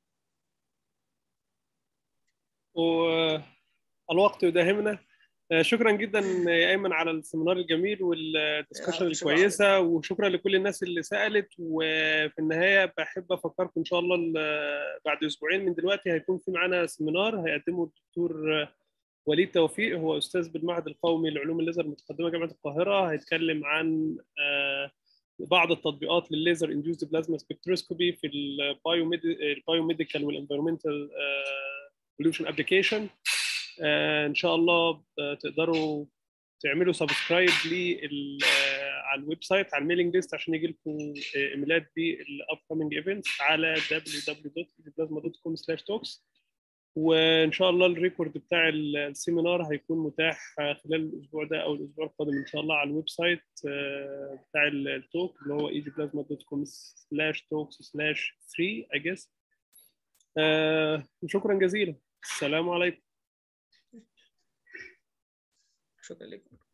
A: والوقت يداهمنا آه، شكرا جدا يا ايمن على السيمينار الجميل والدسكشن
B: آه، شكراً.
A: الكويسه وشكرا لكل الناس اللي سالت وفي النهايه بحب افكركم ان شاء الله ال- بعد اسبوعين من دلوقتي هيكون في معانا سيمينار هيقدمه الدكتور آه، وليد توفيق هو استاذ بالمعهد القومي لعلوم الليزر المتقدمه جامعه القاهره هيتكلم عن آه، بعض التطبيقات للليزر انديوزد بلازما سبكتروسكوبي في البايوميديكال والانفيرمنتال بوليوشن ابلكيشن ان شاء الله آه، تقدروا تعملوا سبسكرايب لي على الويب سايت على الميلينج ليست عشان يجي لكم ايميلات بالاب كومينج ايفنتس على www.plasma.com/talks وان شاء الله الريكورد بتاع السيمينار هيكون متاح خلال الاسبوع ده او الاسبوع القادم ان شاء الله على الويب سايت آه، بتاع التوك اللي هو easyplasma.com/talks/3 I guess آه، شكرا جزيلا السلام عليكم
B: شكرا لكم